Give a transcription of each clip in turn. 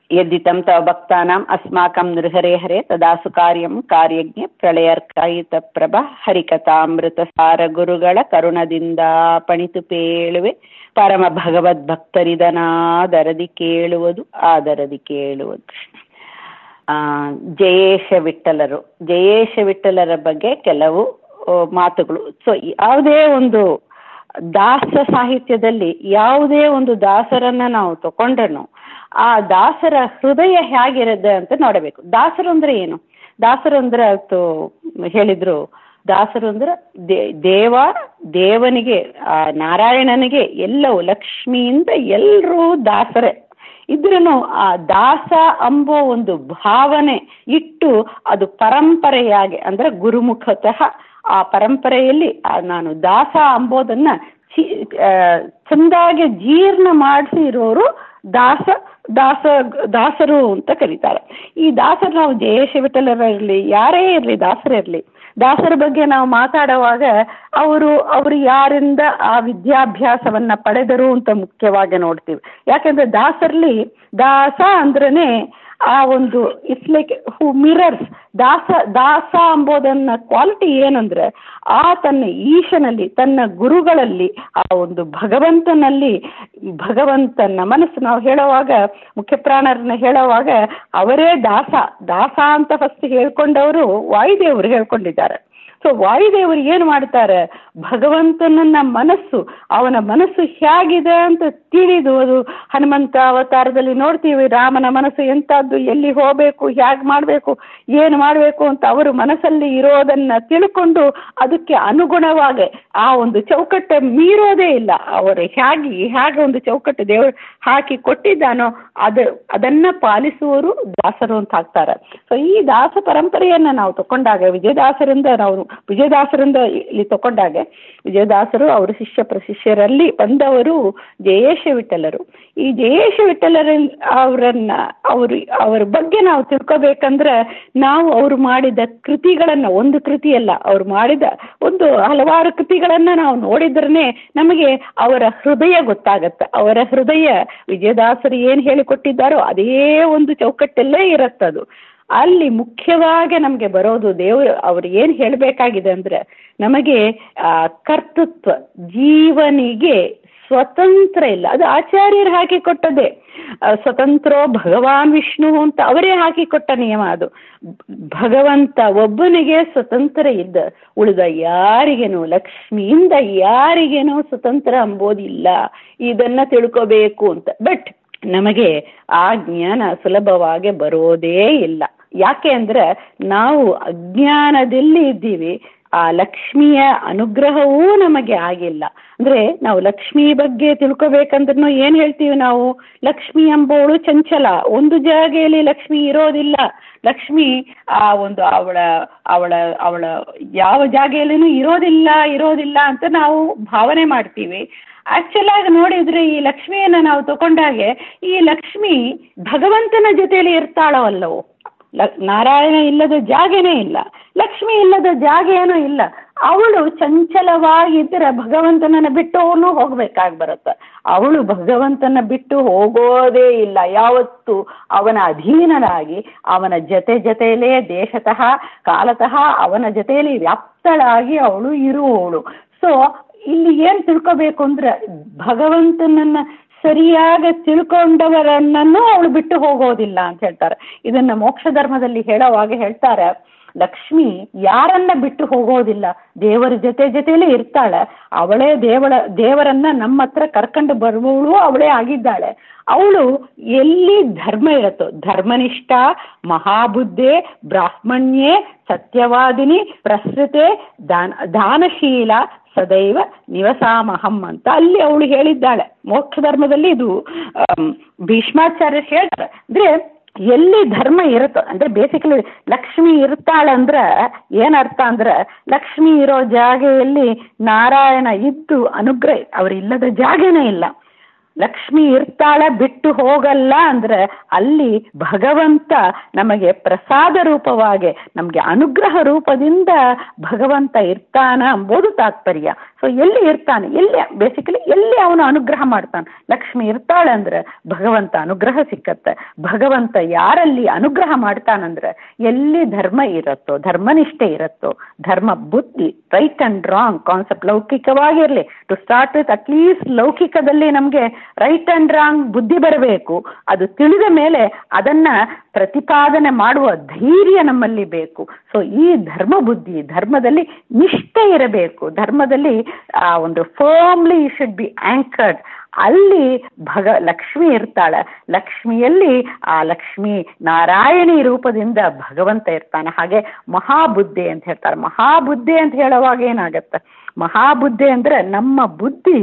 यद्दितं तव भक्तानाम् अस्माकं नृहरे हरे तदासु कार्यं ಕಾರ್ಯಜ್ಞ ಪ್ರಳಯರ್ಕಾಯಿತ ಪ್ರಭ ಹರಿಕಥಾಮೃತಸಾರ ಗುರುಗಳ ಕರುಣದಿಂದ ಪಣಿತು ಪೇಳುವೆ ಪರಮ ಭಗವದ್ಭಕ್ತರಿದನಾದರದಿ ಕೇಳುವುದು ಆದರದಿ ಕೇಳುವುದು ಜಯೇಶ ವಿಠಲರು ಜಯೇಶ ವಿಠಲರ ಬಗ್ಗೆ ಕೆಲವು ಮಾತುಗಳು ಸೊ ಯಾವುದೇ ಒಂದು ದಾಸ ಸಾಹಿತ್ಯದಲ್ಲಿ ಯಾವುದೇ ಒಂದು ದಾಸರನ್ನ ನಾವು ತಗೊಂಡ್ರೂ ಆ ದಾಸರ ಹೃದಯ ಹೇಗಿರುತ್ತೆ ಅಂತ ನೋಡಬೇಕು ದಾಸರು ಅಂದ್ರೆ ಏನು ದಾಸರು ಅಂದ್ರೆ ಅದು ಹೇಳಿದ್ರು ದಾಸರು ಅಂದ್ರೆ ದೇವ ದೇವನಿಗೆ ಆ ನಾರಾಯಣನಿಗೆ ಎಲ್ಲವೂ ಲಕ್ಷ್ಮಿಯಿಂದ ಎಲ್ಲರೂ ದಾಸರೇ ಇದ್ರೂ ಆ ದಾಸ ಅಂಬೋ ಒಂದು ಭಾವನೆ ಇಟ್ಟು ಅದು ಪರಂಪರೆಯಾಗಿ ಅಂದ್ರೆ ಗುರುಮುಖತಃ ಆ ಪರಂಪರೆಯಲ್ಲಿ ನಾನು ದಾಸ ಅಂಬೋದನ್ನ ಚಂದಾಗಿ ಜೀರ್ಣ ಮಾಡಿಸಿ ಇರೋರು ದಾಸ ದಾಸ ದಾಸರು ಅಂತ ಕರೀತಾರೆ ಈ ದಾಸರು ನಾವು ಜಯೇಶ ವಿಠಲರಿರಲಿ ಯಾರೇ ಇರಲಿ ದಾಸರಿರಲಿ ದಾಸರ ಬಗ್ಗೆ ನಾವು ಮಾತಾಡುವಾಗ ಅವರು ಅವರು ಯಾರಿಂದ ಆ ವಿದ್ಯಾಭ್ಯಾಸವನ್ನ ಪಡೆದರು ಅಂತ ಮುಖ್ಯವಾಗಿ ನೋಡ್ತೀವಿ ಯಾಕೆಂದ್ರೆ ದಾಸರಲ್ಲಿ ದಾಸ ಅಂದ್ರೇ ಆ ಒಂದು ಇಟ್ಸ್ ಲೈಕ್ ಹೂ ಮಿರರ್ಸ್ ದಾಸ ದಾಸ ಅಂಬೋದನ್ನ ಕ್ವಾಲಿಟಿ ಏನಂದ್ರೆ ಆ ತನ್ನ ಈಶನಲ್ಲಿ ತನ್ನ ಗುರುಗಳಲ್ಲಿ ಆ ಒಂದು ಭಗವಂತನಲ್ಲಿ ಭಗವಂತನ ಮನಸ್ಸು ನಾವು ಹೇಳುವಾಗ ಮುಖ್ಯ ಪ್ರಾಣರನ್ನ ಹೇಳುವಾಗ ಅವರೇ ದಾಸ ದಾಸ ಅಂತ ಫಸ್ಟ್ ಹೇಳ್ಕೊಂಡವರು ವಾಯುದೇವರು ಹೇಳ್ಕೊಂಡಿದ್ದಾರೆ ಸೊ ವಾಯುದೇವರು ಏನು ಮಾಡ್ತಾರೆ ಭಗವಂತನನ್ನ ಮನಸ್ಸು ಅವನ ಮನಸ್ಸು ಹೇಗಿದೆ ಅಂತ ತಿಳಿದು ಅದು ಹನುಮಂತ ಅವತಾರದಲ್ಲಿ ನೋಡ್ತೀವಿ ರಾಮನ ಮನಸ್ಸು ಎಂಥದ್ದು ಎಲ್ಲಿ ಹೋಗಬೇಕು ಹೇಗೆ ಮಾಡಬೇಕು ಏನು ಮಾಡಬೇಕು ಅಂತ ಅವರು ಮನಸ್ಸಲ್ಲಿ ಇರೋದನ್ನ ತಿಳ್ಕೊಂಡು ಅದಕ್ಕೆ ಅನುಗುಣವಾಗಿ ಆ ಒಂದು ಚೌಕಟ್ಟು ಮೀರೋದೇ ಇಲ್ಲ ಅವರು ಹೇಗೆ ಹೇಗೆ ಒಂದು ಚೌಕಟ್ಟು ದೇವರು ಹಾಕಿ ಕೊಟ್ಟಿದ್ದಾನೋ ಅದು ಅದನ್ನ ಪಾಲಿಸುವವರು ದಾಸರು ಅಂತ ಹಾಕ್ತಾರೆ ಸೊ ಈ ದಾಸ ಪರಂಪರೆಯನ್ನ ನಾವು ತಕೊಂಡಾಗ ವಿಜಯದಾಸರಿಂದ ನಾವು ವಿಜಯದಾಸರಿಂದ ಇಲ್ಲಿ ತಕೊಂಡಾಗ ವಿಜಯದಾಸರು ಅವರ ಶಿಷ್ಯ ಪ್ರಶಿಷ್ಯರಲ್ಲಿ ಬಂದವರು ಜಯೇಶ ವಿಠಲರು ಈ ಜಯೇಶ ವಿಠಲರ ಅವರನ್ನ ಅವರು ಅವರ ಬಗ್ಗೆ ನಾವು ತಿಳ್ಕೊಬೇಕಂದ್ರೆ ನಾವು ಅವರು ಮಾಡಿದ ಕೃತಿಗಳನ್ನ ಒಂದು ಕೃತಿಯಲ್ಲ ಅವ್ರು ಮಾಡಿದ ಒಂದು ಹಲವಾರು ಕೃತಿಗಳನ್ನ ನಾವು ನೋಡಿದ್ರೇ ನಮಗೆ ಅವರ ಹೃದಯ ಗೊತ್ತಾಗತ್ತೆ ಅವರ ಹೃದಯ ವಿಜಯದಾಸರು ಏನು ಹೇಳಿಕೊಟ್ಟಿದ್ದಾರೋ ಅದೇ ಒಂದು ಚೌಕಟ್ಟಲ್ಲೇ ಇರತ್ತದು ಅಲ್ಲಿ ಮುಖ್ಯವಾಗಿ ನಮಗೆ ಬರೋದು ದೇವರು ಅವ್ರು ಏನು ಹೇಳಬೇಕಾಗಿದೆ ಅಂದ್ರೆ ನಮಗೆ ಆ ಕರ್ತೃತ್ವ ಜೀವನಿಗೆ ಸ್ವತಂತ್ರ ಇಲ್ಲ ಅದು ಆಚಾರ್ಯರು ಹಾಕಿಕೊಟ್ಟದೆ ಸ್ವತಂತ್ರೋ ಭಗವಾನ್ ವಿಷ್ಣು ಅಂತ ಅವರೇ ಹಾಕಿಕೊಟ್ಟ ನಿಯಮ ಅದು ಭಗವಂತ ಒಬ್ಬನಿಗೆ ಸ್ವತಂತ್ರ ಇದ್ದ ಉಳಿದ ಯಾರಿಗೇನು ಲಕ್ಷ್ಮಿಯಿಂದ ಯಾರಿಗೇನೋ ಸ್ವತಂತ್ರ ಅಂಬೋದಿಲ್ಲ ಇದನ್ನ ತಿಳ್ಕೋಬೇಕು ಅಂತ ಬಟ್ ನಮಗೆ ಆ ಜ್ಞಾನ ಸುಲಭವಾಗಿ ಬರೋದೇ ಇಲ್ಲ ಯಾಕೆ ಅಂದ್ರೆ ನಾವು ಅಜ್ಞಾನದಲ್ಲಿ ಇದ್ದೀವಿ ಆ ಲಕ್ಷ್ಮಿಯ ಅನುಗ್ರಹವೂ ನಮಗೆ ಆಗಿಲ್ಲ ಅಂದ್ರೆ ನಾವು ಲಕ್ಷ್ಮಿ ಬಗ್ಗೆ ತಿಳ್ಕೊಬೇಕಂದ್ರೂ ಏನ್ ಹೇಳ್ತೀವಿ ನಾವು ಲಕ್ಷ್ಮಿ ಎಂಬವಳು ಚಂಚಲ ಒಂದು ಜಾಗೆಯಲ್ಲಿ ಲಕ್ಷ್ಮಿ ಇರೋದಿಲ್ಲ ಲಕ್ಷ್ಮಿ ಆ ಒಂದು ಅವಳ ಅವಳ ಅವಳ ಯಾವ ಜಾಗೆಯಲ್ಲಿನೂ ಇರೋದಿಲ್ಲ ಇರೋದಿಲ್ಲ ಅಂತ ನಾವು ಭಾವನೆ ಮಾಡ್ತೀವಿ ಆಕ್ಚುಲ್ ಆಗಿ ನೋಡಿದ್ರೆ ಈ ಲಕ್ಷ್ಮಿಯನ್ನ ನಾವು ತಗೊಂಡಾಗೆ ಈ ಲಕ್ಷ್ಮಿ ಭಗವಂತನ ಜೊತೆಯಲ್ಲಿ ಇರ್ತಾಳೋ ಅಲ್ಲವೋ ನಾರಾಯಣ ಇಲ್ಲದ ಜಾಗನೇ ಇಲ್ಲ ಲಕ್ಷ್ಮಿ ಇಲ್ಲದ ಜಾಗ ಏನೂ ಇಲ್ಲ ಅವಳು ಚಂಚಲವಾಗಿದ್ದರೆ ಭಗವಂತನನ್ನ ಬಿಟ್ಟು ಅವನು ಹೋಗ್ಬೇಕಾಗಿ ಬರುತ್ತೆ ಅವಳು ಭಗವಂತನ ಬಿಟ್ಟು ಹೋಗೋದೇ ಇಲ್ಲ ಯಾವತ್ತು ಅವನ ಅಧೀನನಾಗಿ ಅವನ ಜೊತೆ ಜೊತೆಯಲ್ಲೇ ದೇಶತಃ ಕಾಲತಃ ಅವನ ಜೊತೆಯಲ್ಲಿ ವ್ಯಾಪ್ತಳಾಗಿ ಅವಳು ಇರುವವಳು ಸೊ ಇಲ್ಲಿ ಏನು ತಿಳ್ಕೋಬೇಕು ಅಂದ್ರೆ ಭಗವಂತನನ್ನ ಸರಿಯಾಗಿ ತಿಳ್ಕೊಂಡವರನ್ನೂ ಅವಳು ಬಿಟ್ಟು ಹೋಗೋದಿಲ್ಲ ಅಂತ ಹೇಳ್ತಾರೆ ಇದನ್ನ ಮೋಕ್ಷ ಧರ್ಮದಲ್ಲಿ ಹೇಳೋವಾಗ ಹೇಳ್ತಾರೆ ಲಕ್ಷ್ಮಿ ಯಾರನ್ನ ಬಿಟ್ಟು ಹೋಗೋದಿಲ್ಲ ದೇವರ ಜೊತೆ ಜೊತೆಲೇ ಇರ್ತಾಳೆ ಅವಳೇ ದೇವಳ ದೇವರನ್ನ ನಮ್ಮ ಹತ್ರ ಕರ್ಕೊಂಡು ಬರುವವಳು ಅವಳೇ ಆಗಿದ್ದಾಳೆ ಅವಳು ಎಲ್ಲಿ ಧರ್ಮ ಇರುತ್ತೋ ಧರ್ಮನಿಷ್ಠ ಮಹಾಬುದ್ಧೆ ಬ್ರಾಹ್ಮಣ್ಯೆ ಸತ್ಯವಾದಿನಿ ಪ್ರಸೃತೆ ದಾನ ದಾನಶೀಲ ಸದೈವ ನಿವಸಾಮಹಂ ಅಂತ ಅಲ್ಲಿ ಅವಳು ಹೇಳಿದ್ದಾಳೆ ಮೋಕ್ಷ ಧರ್ಮದಲ್ಲಿ ಇದು ಭೀಷ್ಮಾಚಾರ್ಯ ಹೇಳ್ತಾರೆ ಅಂದ್ರೆ ಎಲ್ಲಿ ಧರ್ಮ ಇರುತ್ತೋ ಅಂದ್ರೆ ಬೇಸಿಕಲಿ ಲಕ್ಷ್ಮಿ ಇರ್ತಾಳಂದ್ರೆ ಏನರ್ಥ ಅಂದ್ರೆ ಲಕ್ಷ್ಮಿ ಇರೋ ಜಾಗೆಯಲ್ಲಿ ನಾರಾಯಣ ಇದ್ದು ಅನುಗ್ರಹ ಅವರಿಲ್ಲದ ಜಾಗನೇ ಇಲ್ಲ ಲಕ್ಷ್ಮಿ ಇರ್ತಾಳೆ ಬಿಟ್ಟು ಹೋಗಲ್ಲ ಅಂದ್ರೆ ಅಲ್ಲಿ ಭಗವಂತ ನಮಗೆ ಪ್ರಸಾದ ರೂಪವಾಗಿ ನಮಗೆ ಅನುಗ್ರಹ ರೂಪದಿಂದ ಭಗವಂತ ಇರ್ತಾನ ಎಂಬುದು ತಾತ್ಪರ್ಯ ಸೊ ಸೊ ಎಲ್ಲಿ ಇರ್ತಾನೆ ಎಲ್ಲಿ ಬೇಸಿಕಲಿ ಎಲ್ಲಿ ಅವನು ಅನುಗ್ರಹ ಮಾಡ್ತಾನೆ ಲಕ್ಷ್ಮಿ ಇರ್ತಾಳೆ ಅಂದ್ರೆ ಭಗವಂತ ಅನುಗ್ರಹ ಸಿಕ್ಕತ್ತೆ ಭಗವಂತ ಯಾರಲ್ಲಿ ಅನುಗ್ರಹ ಮಾಡ್ತಾನಂದ್ರೆ ಎಲ್ಲಿ ಧರ್ಮ ಇರುತ್ತೋ ಧರ್ಮನಿಷ್ಠೆ ಇರುತ್ತೋ ಧರ್ಮ ಬುದ್ಧಿ ರೈಟ್ ಅಂಡ್ ರಾಂಗ್ ಕಾನ್ಸೆಪ್ಟ್ ಲೌಕಿಕವಾಗಿರಲಿ ಟು ಸ್ಟಾರ್ಟ್ ವಿತ್ ಅಟ್ಲೀಸ್ಟ್ ಲೌಕಿಕದಲ್ಲಿ ನಮಗೆ ರೈಟ್ ಅಂಡ್ ರಾಂಗ್ ಬುದ್ಧಿ ಬರಬೇಕು ಅದು ತಿಳಿದ ಮೇಲೆ ಅದನ್ನ ಪ್ರತಿಪಾದನೆ ಮಾಡುವ ಧೈರ್ಯ ನಮ್ಮಲ್ಲಿ ಬೇಕು ಸೊ ಈ ಧರ್ಮ ಬುದ್ಧಿ ಧರ್ಮದಲ್ಲಿ ನಿಷ್ಠೆ ಇರಬೇಕು ಧರ್ಮದಲ್ಲಿ ಆ ಒಂದು ಫರ್ಮ್ಲಿ ಶುಡ್ ಬಿ ಆಂಕರ್ಡ್ ಅಲ್ಲಿ ಭಗ ಲಕ್ಷ್ಮಿ ಇರ್ತಾಳೆ ಲಕ್ಷ್ಮಿಯಲ್ಲಿ ಆ ಲಕ್ಷ್ಮಿ ನಾರಾಯಣಿ ರೂಪದಿಂದ ಭಗವಂತ ಇರ್ತಾನೆ ಹಾಗೆ ಮಹಾಬುದ್ಧಿ ಅಂತ ಹೇಳ್ತಾರೆ ಮಹಾಬುದ್ಧಿ ಅಂತ ಹೇಳುವಾಗ ಏನಾಗತ್ತೆ ಮಹಾಬುದ್ಧಿ ಅಂದ್ರೆ ನಮ್ಮ ಬುದ್ಧಿ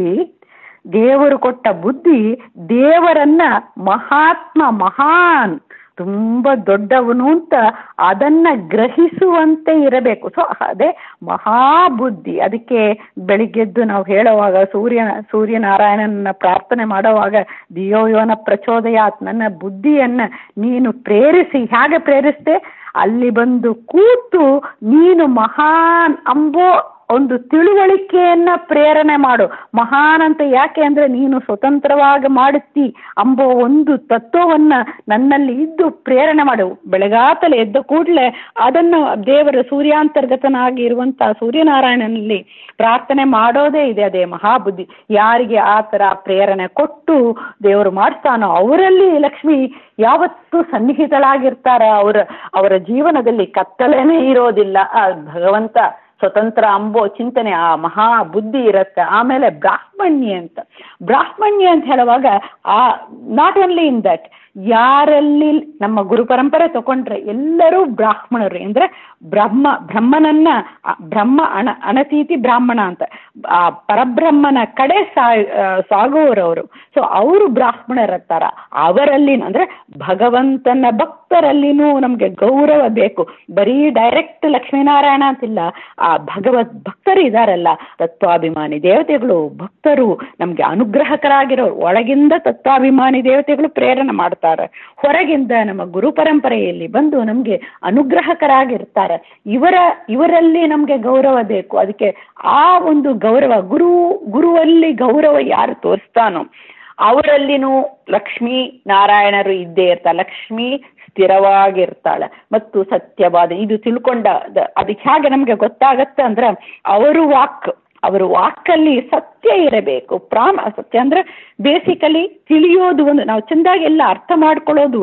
ದೇವರು ಕೊಟ್ಟ ಬುದ್ಧಿ ದೇವರನ್ನ ಮಹಾತ್ಮ ಮಹಾನ್ ತುಂಬ ದೊಡ್ಡವನು ಅಂತ ಅದನ್ನ ಗ್ರಹಿಸುವಂತೆ ಇರಬೇಕು ಸೊ ಅದೇ ಮಹಾಬುದ್ಧಿ ಅದಕ್ಕೆ ಬೆಳಿಗ್ಗೆದ್ದು ನಾವು ಹೇಳುವಾಗ ಸೂರ್ಯ ಸೂರ್ಯನಾರಾಯಣನ ಪ್ರಾರ್ಥನೆ ಮಾಡುವಾಗ ದಿಯೋಯೋನ ಪ್ರಚೋದಯಾತ್ ನನ್ನ ಬುದ್ಧಿಯನ್ನ ನೀನು ಪ್ರೇರಿಸಿ ಹೇಗೆ ಪ್ರೇರಿಸ್ದೆ ಅಲ್ಲಿ ಬಂದು ಕೂತು ನೀನು ಮಹಾನ್ ಅಂಬೋ ಒಂದು ತಿಳುವಳಿಕೆಯನ್ನ ಪ್ರೇರಣೆ ಮಾಡು ಮಹಾನ್ ಅಂತ ಯಾಕೆ ಅಂದ್ರೆ ನೀನು ಸ್ವತಂತ್ರವಾಗಿ ಮಾಡುತ್ತಿ ಅಂಬೋ ಒಂದು ತತ್ವವನ್ನ ನನ್ನಲ್ಲಿ ಇದ್ದು ಪ್ರೇರಣೆ ಮಾಡು ಬೆಳಗಾತಲೆ ಎದ್ದ ಕೂಡಲೇ ಅದನ್ನು ದೇವರ ಸೂರ್ಯಾಂತರ್ಗತನಾಗಿ ಇರುವಂತಹ ಸೂರ್ಯನಾರಾಯಣನಲ್ಲಿ ಪ್ರಾರ್ಥನೆ ಮಾಡೋದೇ ಇದೆ ಅದೇ ಮಹಾಬುದ್ಧಿ ಯಾರಿಗೆ ಆ ಥರ ಪ್ರೇರಣೆ ಕೊಟ್ಟು ದೇವರು ಮಾಡ್ತಾನೋ ಅವರಲ್ಲಿ ಲಕ್ಷ್ಮಿ ಯಾವತ್ತೂ ಸನ್ನಿಹಿತಳಾಗಿರ್ತಾರ ಅವರ ಅವರ ಜೀವನದಲ್ಲಿ ಕತ್ತಲೇನೇ ಇರೋದಿಲ್ಲ ಆ ಭಗವಂತ ಸ್ವತಂತ್ರ ಅಂಬೋ ಚಿಂತನೆ ಆ ಮಹಾ ಬುದ್ಧಿ ಇರುತ್ತೆ ಆಮೇಲೆ ಬ್ರಾಹ್ಮಣ್ಯ ಅಂತ ಬ್ರಾಹ್ಮಣ್ಯ ಅಂತ ಹೇಳುವಾಗ ಆ ನಾಟ್ ಓನ್ಲಿ ಇನ್ ದಟ್ ಯಾರಲ್ಲಿ ನಮ್ಮ ಗುರು ಪರಂಪರೆ ತಗೊಂಡ್ರೆ ಎಲ್ಲರೂ ಬ್ರಾಹ್ಮಣರು ಅಂದ್ರೆ ಬ್ರಹ್ಮ ಬ್ರಹ್ಮನನ್ನ ಬ್ರಹ್ಮ ಅಣ ಅನತೀತಿ ಬ್ರಾಹ್ಮಣ ಅಂತ ಆ ಪರಬ್ರಹ್ಮನ ಕಡೆ ಸಾ ಸಾಗುವವರವರು ಸೊ ಅವರು ಬ್ರಾಹ್ಮಣರತ್ತಾರ ಅವರಲ್ಲಿ ಅಂದ್ರೆ ಭಗವಂತನ ಭಕ್ತರಲ್ಲಿನೂ ನಮಗೆ ಗೌರವ ಬೇಕು ಬರೀ ಡೈರೆಕ್ಟ್ ಲಕ್ಷ್ಮೀನಾರಾಯಣ ಅಂತಿಲ್ಲ ಆ ಭಗವತ್ ಭಕ್ತರು ಇದಾರಲ್ಲ ತತ್ವಾಭಿಮಾನಿ ದೇವತೆಗಳು ಭಕ್ತರು ನಮಗೆ ಅನುಗ್ರಹಕರಾಗಿರೋರು ಒಳಗಿಂದ ತತ್ವಾಭಿಮಾನಿ ದೇವತೆಗಳು ಪ್ರೇರಣೆ ಮಾಡ್ತಾರೆ ಹೊರಗಿಂದ ನಮ್ಮ ಗುರು ಪರಂಪರೆಯಲ್ಲಿ ಬಂದು ನಮಗೆ ಅನುಗ್ರಹಕರಾಗಿರ್ತಾರೆ ಇವರ ಇವರಲ್ಲಿ ನಮಗೆ ಗೌರವ ಬೇಕು ಅದಕ್ಕೆ ಆ ಒಂದು ಗೌರವ ಗುರು ಗುರುವಲ್ಲಿ ಗೌರವ ಯಾರು ತೋರಿಸ್ತಾನೋ ಅವರಲ್ಲಿನೂ ಲಕ್ಷ್ಮೀ ನಾರಾಯಣರು ಇದ್ದೇ ಇರ್ತಾರೆ ಲಕ್ಷ್ಮಿ ಸ್ಥಿರವಾಗಿರ್ತಾಳೆ ಮತ್ತು ಸತ್ಯವಾದ ಇದು ತಿಳ್ಕೊಂಡ ಅದಕ್ಕೆ ಹೇಗೆ ನಮಗೆ ಗೊತ್ತಾಗತ್ತೆ ಅಂದ್ರೆ ಅವರು ವಾಕ್ ಅವರು ವಾಕಲ್ಲಿ ಸತ್ಯ ಇರಬೇಕು ಪ್ರಾಮ ಸತ್ಯ ಅಂದ್ರೆ ಬೇಸಿಕಲಿ ತಿಳಿಯೋದು ಒಂದು ನಾವು ಚೆಂದಾಗಿ ಎಲ್ಲ ಅರ್ಥ ಮಾಡ್ಕೊಳ್ಳೋದು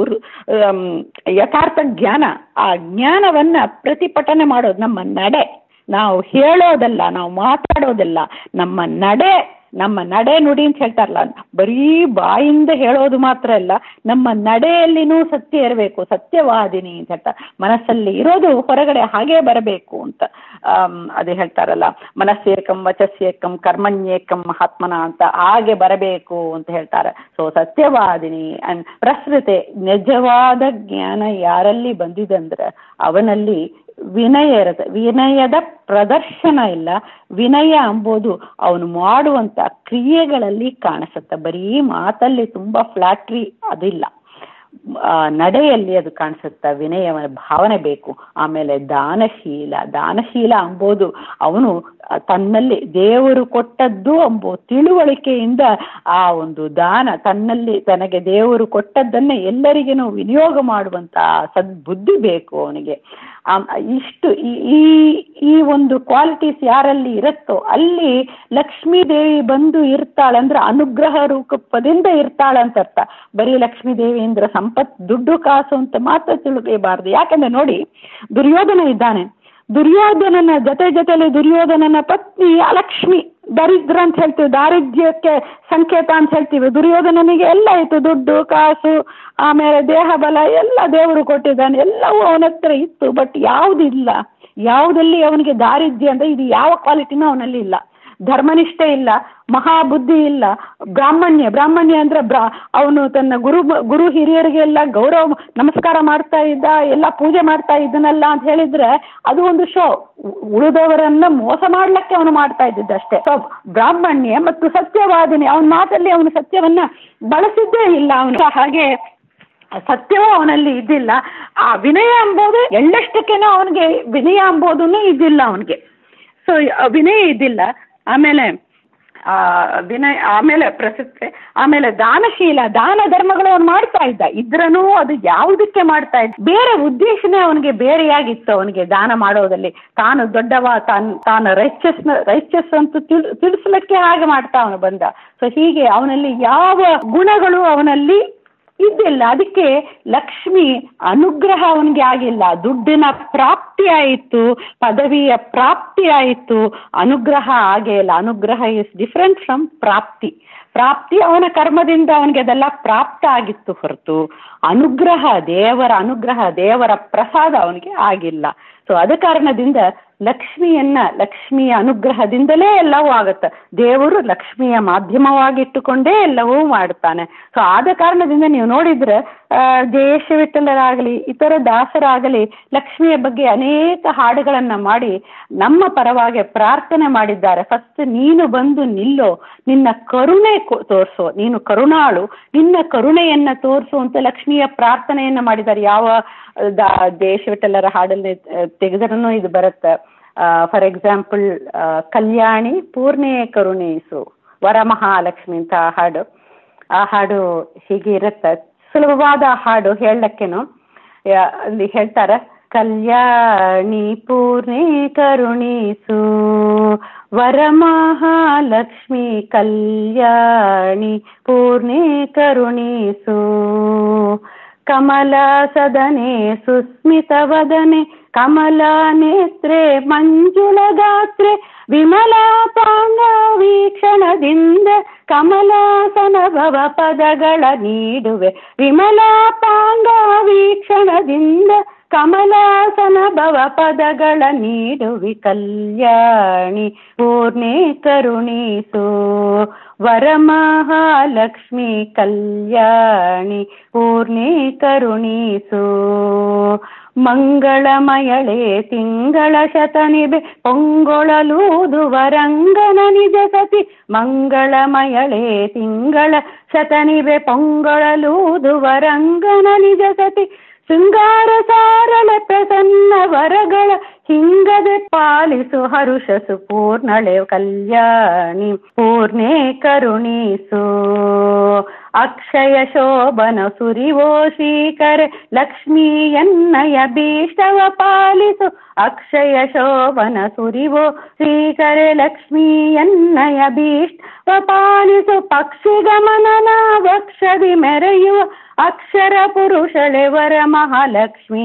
ಯಥಾರ್ಥ ಜ್ಞಾನ ಆ ಜ್ಞಾನವನ್ನ ಪ್ರತಿಭಟನೆ ಮಾಡೋದು ನಮ್ಮ ನಡೆ ನಾವು ಹೇಳೋದಲ್ಲ ನಾವು ಮಾತಾಡೋದಲ್ಲ ನಮ್ಮ ನಡೆ ನಮ್ಮ ನಡೆ ನುಡಿ ಅಂತ ಹೇಳ್ತಾರಲ್ಲ ಬರೀ ಬಾಯಿಂದ ಹೇಳೋದು ಮಾತ್ರ ಅಲ್ಲ ನಮ್ಮ ನಡೆಯಲ್ಲಿನೂ ಸತ್ಯ ಇರಬೇಕು ಸತ್ಯವಾದಿನಿ ಅಂತ ಹೇಳ್ತಾರೆ ಮನಸ್ಸಲ್ಲಿ ಇರೋದು ಹೊರಗಡೆ ಹಾಗೇ ಬರಬೇಕು ಅಂತ ಅದೇ ಹೇಳ್ತಾರಲ್ಲ ಮನಸ್ಸೇಕಂ ವಚಸ್ಸೇಕಂ ಕರ್ಮಣ್ಯೇಕಂ ಮಹಾತ್ಮನ ಅಂತ ಹಾಗೆ ಬರಬೇಕು ಅಂತ ಹೇಳ್ತಾರೆ ಸೊ ಸತ್ಯವಾದಿನಿ ಅಂಡ್ ಪ್ರಸೃತೆ ನಿಜವಾದ ಜ್ಞಾನ ಯಾರಲ್ಲಿ ಬಂದಿದೆ ಅಂದ್ರೆ ಅವನಲ್ಲಿ ವಿನಯ ಇರುತ್ತೆ ವಿನಯದ ಪ್ರದರ್ಶನ ಇಲ್ಲ ವಿನಯ ಎಂಬುದು ಅವನು ಮಾಡುವಂಥ ಕ್ರಿಯೆಗಳಲ್ಲಿ ಕಾಣಿಸುತ್ತೆ ಬರೀ ಮಾತಲ್ಲಿ ತುಂಬ ಫ್ಲಾಟ್ರಿ ಅದಿಲ್ಲ ನಡೆಯಲ್ಲಿ ಅದು ಕಾಣಿಸುತ್ತೆ ವಿನಯ ಭಾವನೆ ಬೇಕು ಆಮೇಲೆ ದಾನಶೀಲ ದಾನಶೀಲ ಅಂಬೋದು ಅವನು ತನ್ನಲ್ಲಿ ದೇವರು ಕೊಟ್ಟದ್ದು ಎಂಬೋ ತಿಳುವಳಿಕೆಯಿಂದ ಆ ಒಂದು ದಾನ ತನ್ನಲ್ಲಿ ತನಗೆ ದೇವರು ಕೊಟ್ಟದ್ದನ್ನೇ ಎಲ್ಲರಿಗೂ ವಿನಿಯೋಗ ಮಾಡುವಂಥ ಸದ್ಬುದ್ಧಿ ಬೇಕು ಅವನಿಗೆ ಇಷ್ಟು ಈ ಈ ಒಂದು ಕ್ವಾಲಿಟೀಸ್ ಯಾರಲ್ಲಿ ಇರುತ್ತೋ ಅಲ್ಲಿ ಲಕ್ಷ್ಮೀ ದೇವಿ ಬಂದು ಇರ್ತಾಳೆ ಅಂದ್ರೆ ಅನುಗ್ರಹ ರೂಪದಿಂದ ಇರ್ತಾಳೆ ಅಂತ ಅರ್ಥ ಬರೀ ಲಕ್ಷ್ಮೀ ದೇವಿ ಅಂದ್ರೆ ಸಂಪತ್ ದುಡ್ಡು ಕಾಸು ಅಂತ ಮಾತ್ರ ತಿಳ್ಕೊಬಾರ್ದು ಯಾಕಂದ್ರೆ ನೋಡಿ ದುರ್ಯೋಧನ ಇದ್ದಾನೆ ದುರ್ಯೋಧನನ ಜೊತೆ ಜೊತೆಲಿ ದುರ್ಯೋಧನನ ಪತ್ನಿ ಅಲಕ್ಷ್ಮಿ ದರಿದ್ರ ಅಂತ ಹೇಳ್ತೀವಿ ದಾರಿದ್ರ್ಯಕ್ಕೆ ಸಂಕೇತ ಅಂತ ಹೇಳ್ತೀವಿ ದುರ್ಯೋಧನನಿಗೆ ಎಲ್ಲ ಇತ್ತು ದುಡ್ಡು ಕಾಸು ಆಮೇಲೆ ದೇಹ ಬಲ ಎಲ್ಲ ದೇವರು ಕೊಟ್ಟಿದ್ದಾನೆ ಎಲ್ಲವೂ ಅವನ ಹತ್ರ ಇತ್ತು ಬಟ್ ಯಾವುದಿಲ್ಲ ಯಾವುದಲ್ಲಿ ಅವನಿಗೆ ದಾರಿದ್ರ್ಯ ಅಂದರೆ ಇದು ಯಾವ ಕ್ವಾಲಿಟಿನೂ ಅವನಲ್ಲಿ ಇಲ್ಲ ಧರ್ಮನಿಷ್ಠೆ ಇಲ್ಲ ಮಹಾಬುದ್ಧಿ ಇಲ್ಲ ಬ್ರಾಹ್ಮಣ್ಯ ಬ್ರಾಹ್ಮಣ್ಯ ಅಂದ್ರೆ ಬ್ರಾ ಅವನು ತನ್ನ ಗುರು ಗುರು ಹಿರಿಯರಿಗೆಲ್ಲ ಗೌರವ ನಮಸ್ಕಾರ ಮಾಡ್ತಾ ಇದ್ದ ಎಲ್ಲ ಪೂಜೆ ಮಾಡ್ತಾ ಇದ್ದನಲ್ಲ ಅಂತ ಹೇಳಿದ್ರೆ ಅದು ಒಂದು ಶೋ ಉಳಿದವರನ್ನ ಮೋಸ ಮಾಡ್ಲಿಕ್ಕೆ ಅವನು ಮಾಡ್ತಾ ಇದ್ದಿದ್ದ ಅಷ್ಟೇ ಸೊ ಬ್ರಾಹ್ಮಣ್ಯ ಮತ್ತು ಸತ್ಯವಾದಿನಿ ಅವನ ಮಾತಲ್ಲಿ ಅವನು ಸತ್ಯವನ್ನ ಬಳಸಿದ್ದೇ ಇಲ್ಲ ಅವನು ಹಾಗೆ ಸತ್ಯವೂ ಅವನಲ್ಲಿ ಇದ್ದಿಲ್ಲ ಆ ವಿನಯ ಎಂಬುದು ಎಳ್ಳಷ್ಟಕ್ಕೇನೋ ಅವನಿಗೆ ವಿನಯ ಎಂಬುದನ್ನು ಇದ್ದಿಲ್ಲ ಅವನಿಗೆ ಸೊ ವಿನಯ ಇದ್ದಿಲ್ಲ ಆಮೇಲೆ ಆ, ವಿನಯ ಆಮೇಲೆ ಪ್ರಶಸ್ತಿ ಆಮೇಲೆ ದಾನಶೀಲ ದಾನ ಧರ್ಮಗಳು ಅವನು ಮಾಡ್ತಾ ಇದ್ದ ಇದ್ರನೂ ಅದು ಯಾವುದಕ್ಕೆ ಮಾಡ್ತಾ ಇದ್ದ ಬೇರೆ ಉದ್ದೇಶನೇ ಅವನಿಗೆ ಬೇರೆಯಾಗಿತ್ತು ಅವನಿಗೆ ದಾನ ಮಾಡೋದಲ್ಲಿ ತಾನು ದೊಡ್ಡವ ತಾನು ತಾನು ರೈಚಸ್ ರೈಚಸ್ ಅಂತ ತಿಳ್ ತಿಳಿಸ್ಲಿಕ್ಕೆ ಹಾಗೆ ಮಾಡ್ತಾ ಅವನು ಬಂದ ಸೊ ಹೀಗೆ ಅವನಲ್ಲಿ ಯಾವ ಗುಣಗಳು ಅವನಲ್ಲಿ ಇದ್ದಿಲ್ಲ ಅದಕ್ಕೆ ಲಕ್ಷ್ಮಿ ಅನುಗ್ರಹ ಅವನಿಗೆ ಆಗಿಲ್ಲ ದುಡ್ಡಿನ ಪ್ರಾಪ್ತಿ ಆಯಿತು ಪದವಿಯ ಪ್ರಾಪ್ತಿ ಆಯಿತು ಅನುಗ್ರಹ ಆಗೇ ಇಲ್ಲ ಅನುಗ್ರಹ ಇಸ್ ಡಿಫ್ರೆಂಟ್ ಫ್ರಮ್ ಪ್ರಾಪ್ತಿ ಪ್ರಾಪ್ತಿ ಅವನ ಕರ್ಮದಿಂದ ಅವನಿಗೆ ಅದೆಲ್ಲ ಪ್ರಾಪ್ತ ಆಗಿತ್ತು ಹೊರತು ಅನುಗ್ರಹ ದೇವರ ಅನುಗ್ರಹ ದೇವರ ಪ್ರಸಾದ ಅವನಿಗೆ ಆಗಿಲ್ಲ ಸೊ ಅದ ಕಾರಣದಿಂದ ಲಕ್ಷ್ಮಿಯನ್ನ ಲಕ್ಷ್ಮಿಯ ಅನುಗ್ರಹದಿಂದಲೇ ಎಲ್ಲವೂ ಆಗುತ್ತೆ ದೇವರು ಲಕ್ಷ್ಮಿಯ ಮಾಧ್ಯಮವಾಗಿಟ್ಟುಕೊಂಡೇ ಎಲ್ಲವೂ ಮಾಡ್ತಾನೆ ಸೊ ಆದ ಕಾರಣದಿಂದ ನೀವು ನೋಡಿದ್ರೆ ಆ, ಜಯೇಶ ವಿಠಲರಾಗಲಿ ಇತರ ದಾಸರಾಗಲಿ ಲಕ್ಷ್ಮಿಯ ಬಗ್ಗೆ ಅನೇಕ ಹಾಡುಗಳನ್ನು ಮಾಡಿ ನಮ್ಮ ಪರವಾಗಿ ಪ್ರಾರ್ಥನೆ ಮಾಡಿದ್ದಾರೆ ಫಸ್ಟ್ ನೀನು ಬಂದು ನಿಲ್ಲೋ ನಿನ್ನ ಕರುಣೆ ಕೊ- ತೋರಿಸು ನೀನು ಕರುಣಾಳು ನಿನ್ನ ಕರುಣೆಯನ್ನ ತೋರಿಸು ಅಂತ ಲಕ್ಷ್ಮಿಯ ಪ್ರಾರ್ಥನೆಯನ್ನ ಮಾಡಿದ್ದಾರೆ ಯಾವ ದಾ ದೇಶ ವಿಠಲರ ಹಾಡಲ್ಲಿ ತೆಗೆದ್ರೂ ಇದು ಬರುತ್ತೆ ಫಾರ್ ಎಕ್ಸಾಂಪಲ್ ಕಲ್ಯಾಣಿ ಪೂರ್ಣೆ ಕರುಣಿಸು ವರಮಹಾಲಕ್ಷ್ಮಿ ಅಂತ ಆ ಹಾಡು ಆ ಹಾಡು ಹೀಗೆ ಇರುತ್ತೆ ಸುಲಭವಾದ ಹಾಡು ಹೇಳಕ್ಕೇನು ಯಾ- ಅಲ್ಲಿ ಹೇಳ್ತಾರೆ ಕಲ್ಯಾಣಿ ಪೂರ್ಣೆ ಕರುಣಿಸು ವರಮಹಾಲಕ್ಷ್ಮಿ ಕಲ್ಯಾಣಿ ಪೂರ್ಣೆ ಕರುಣಿಸು ಕಮಲ ಸದನೆ ಸುಸ್ಮಿತ ವದನೆ ಕಮಲ ನೇತ್ರೆ ಮಂಜುಳ ಗಾತ್ರೆ ವಿಮಲಾಪಾಂಗ ವೀಕ್ಷಣದಿಂದ ಕಮಲಾಸನ ಭವ ಪದಗಳ ನೀಡುವೆ ವಿಮಲಾಪಾಂಗ ವೀಕ್ಷಣದಿಂದ ಕಮಲಾಸನ ಭವ ಪದಗಳ ನೀಡುವಿ ಕಲ್ಯಾಣಿ ಪೂರ್ಣೆ ಕರುಣಿಸು ವರಮಹಾಲಕ್ಷ್ಮಿ ಕಲ್ಯಾಣಿ ಪೂರ್ಣೆ ಕರುಣಿಸು ಮಂಗಳಮಯಳೆ ತಿಂಗಳ ಶತನಿಬೆ ಪೊಂಗೊಳಲೂದು ವರಂಗನ ನಿಜ ಸತಿ ಮಂಗಳಮಯಳೆ ತಿಂಗಳ ಶತನಿಬೆ ಪೊಂಗೊಳಲೂದು ವರಂಗನ ನಿಜ ಸತಿ ಶೃಂಗಾರ ಸಾರಳ ಪ್ರಸನ್ನ ವರಗಳ ಹಿಂಗದೆ ಪಾಲಿಸು ಹರುಷಸು ಪೂರ್ಣಳೆ ಕಲ್ಯಾಣಿ ಪೂರ್ಣೆ ಕರುಣಿಸು ಅಕ್ಷಯ ಶೋಭನ ಸುರಿವೋ ಶ್ರೀಕರೆ ಲಕ್ಷ್ಮೀ ಎನ್ನಯ ಭೀಷ್ಟವ ಪಾಲಿಸು ಅಕ್ಷಯ ಶೋಭನ ಸುರಿವೋ ಶ್ರೀಕರೆ ಲಕ್ಷ್ಮೀ ಎನ್ನಯ ಭೀಷ್ಟವ ಪಾಲಿಸು ಪಕ್ಷಿ ಗಮನನ ವಕ್ಷದಿ ಮೆರೆಯುವ ಅಕ್ಷರ ಪುರುಷಳೆ ವರ ಮಹಾಲಕ್ಷ್ಮಿ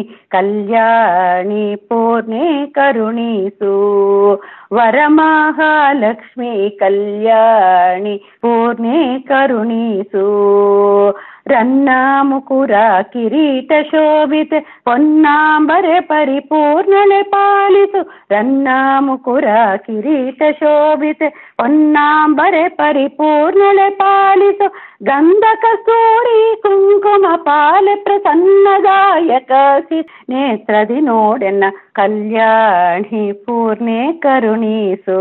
ಕಲ್ಯಾಣಿ ಪೂರ್ಣೆ ಕರುಣಿಸು ವರ ಮಹಾಲಕ್ಷ್ಮಿ ಕಲ್ಯಾಣಿ ಪೂರ್ಣೆ ಕರುಣಿಸು ರನ್ನ ಮುಕುರ ಕಿರೀಟ ಶೋಭಿತೆ ಪೊನ್ನಾಂಬರೆ ಪರಿಪೂರ್ಣಳೆ ಪಾಲಿಸು ರನ್ನ ಮುಕುರ ಕಿರೀಟ ಶೋಭಿತೆ ಪೊನ್ನಾಂಬರೆ ಪರಿಪೂರ್ಣಳೆ ಪಾಲಿಸು ಗಂಧ ಕಸ್ತೂರಿ ಕುಂಕುಮ ಪಾಲೆ ಪ್ರಸನ್ನದಾಯಕ ಸಿ ನೇತ್ರದಿ ನೋಡೆನ್ನ ಕಲ್ಯಾಣಿ ಪೂರ್ಣೆ ಕರುಣಿಸು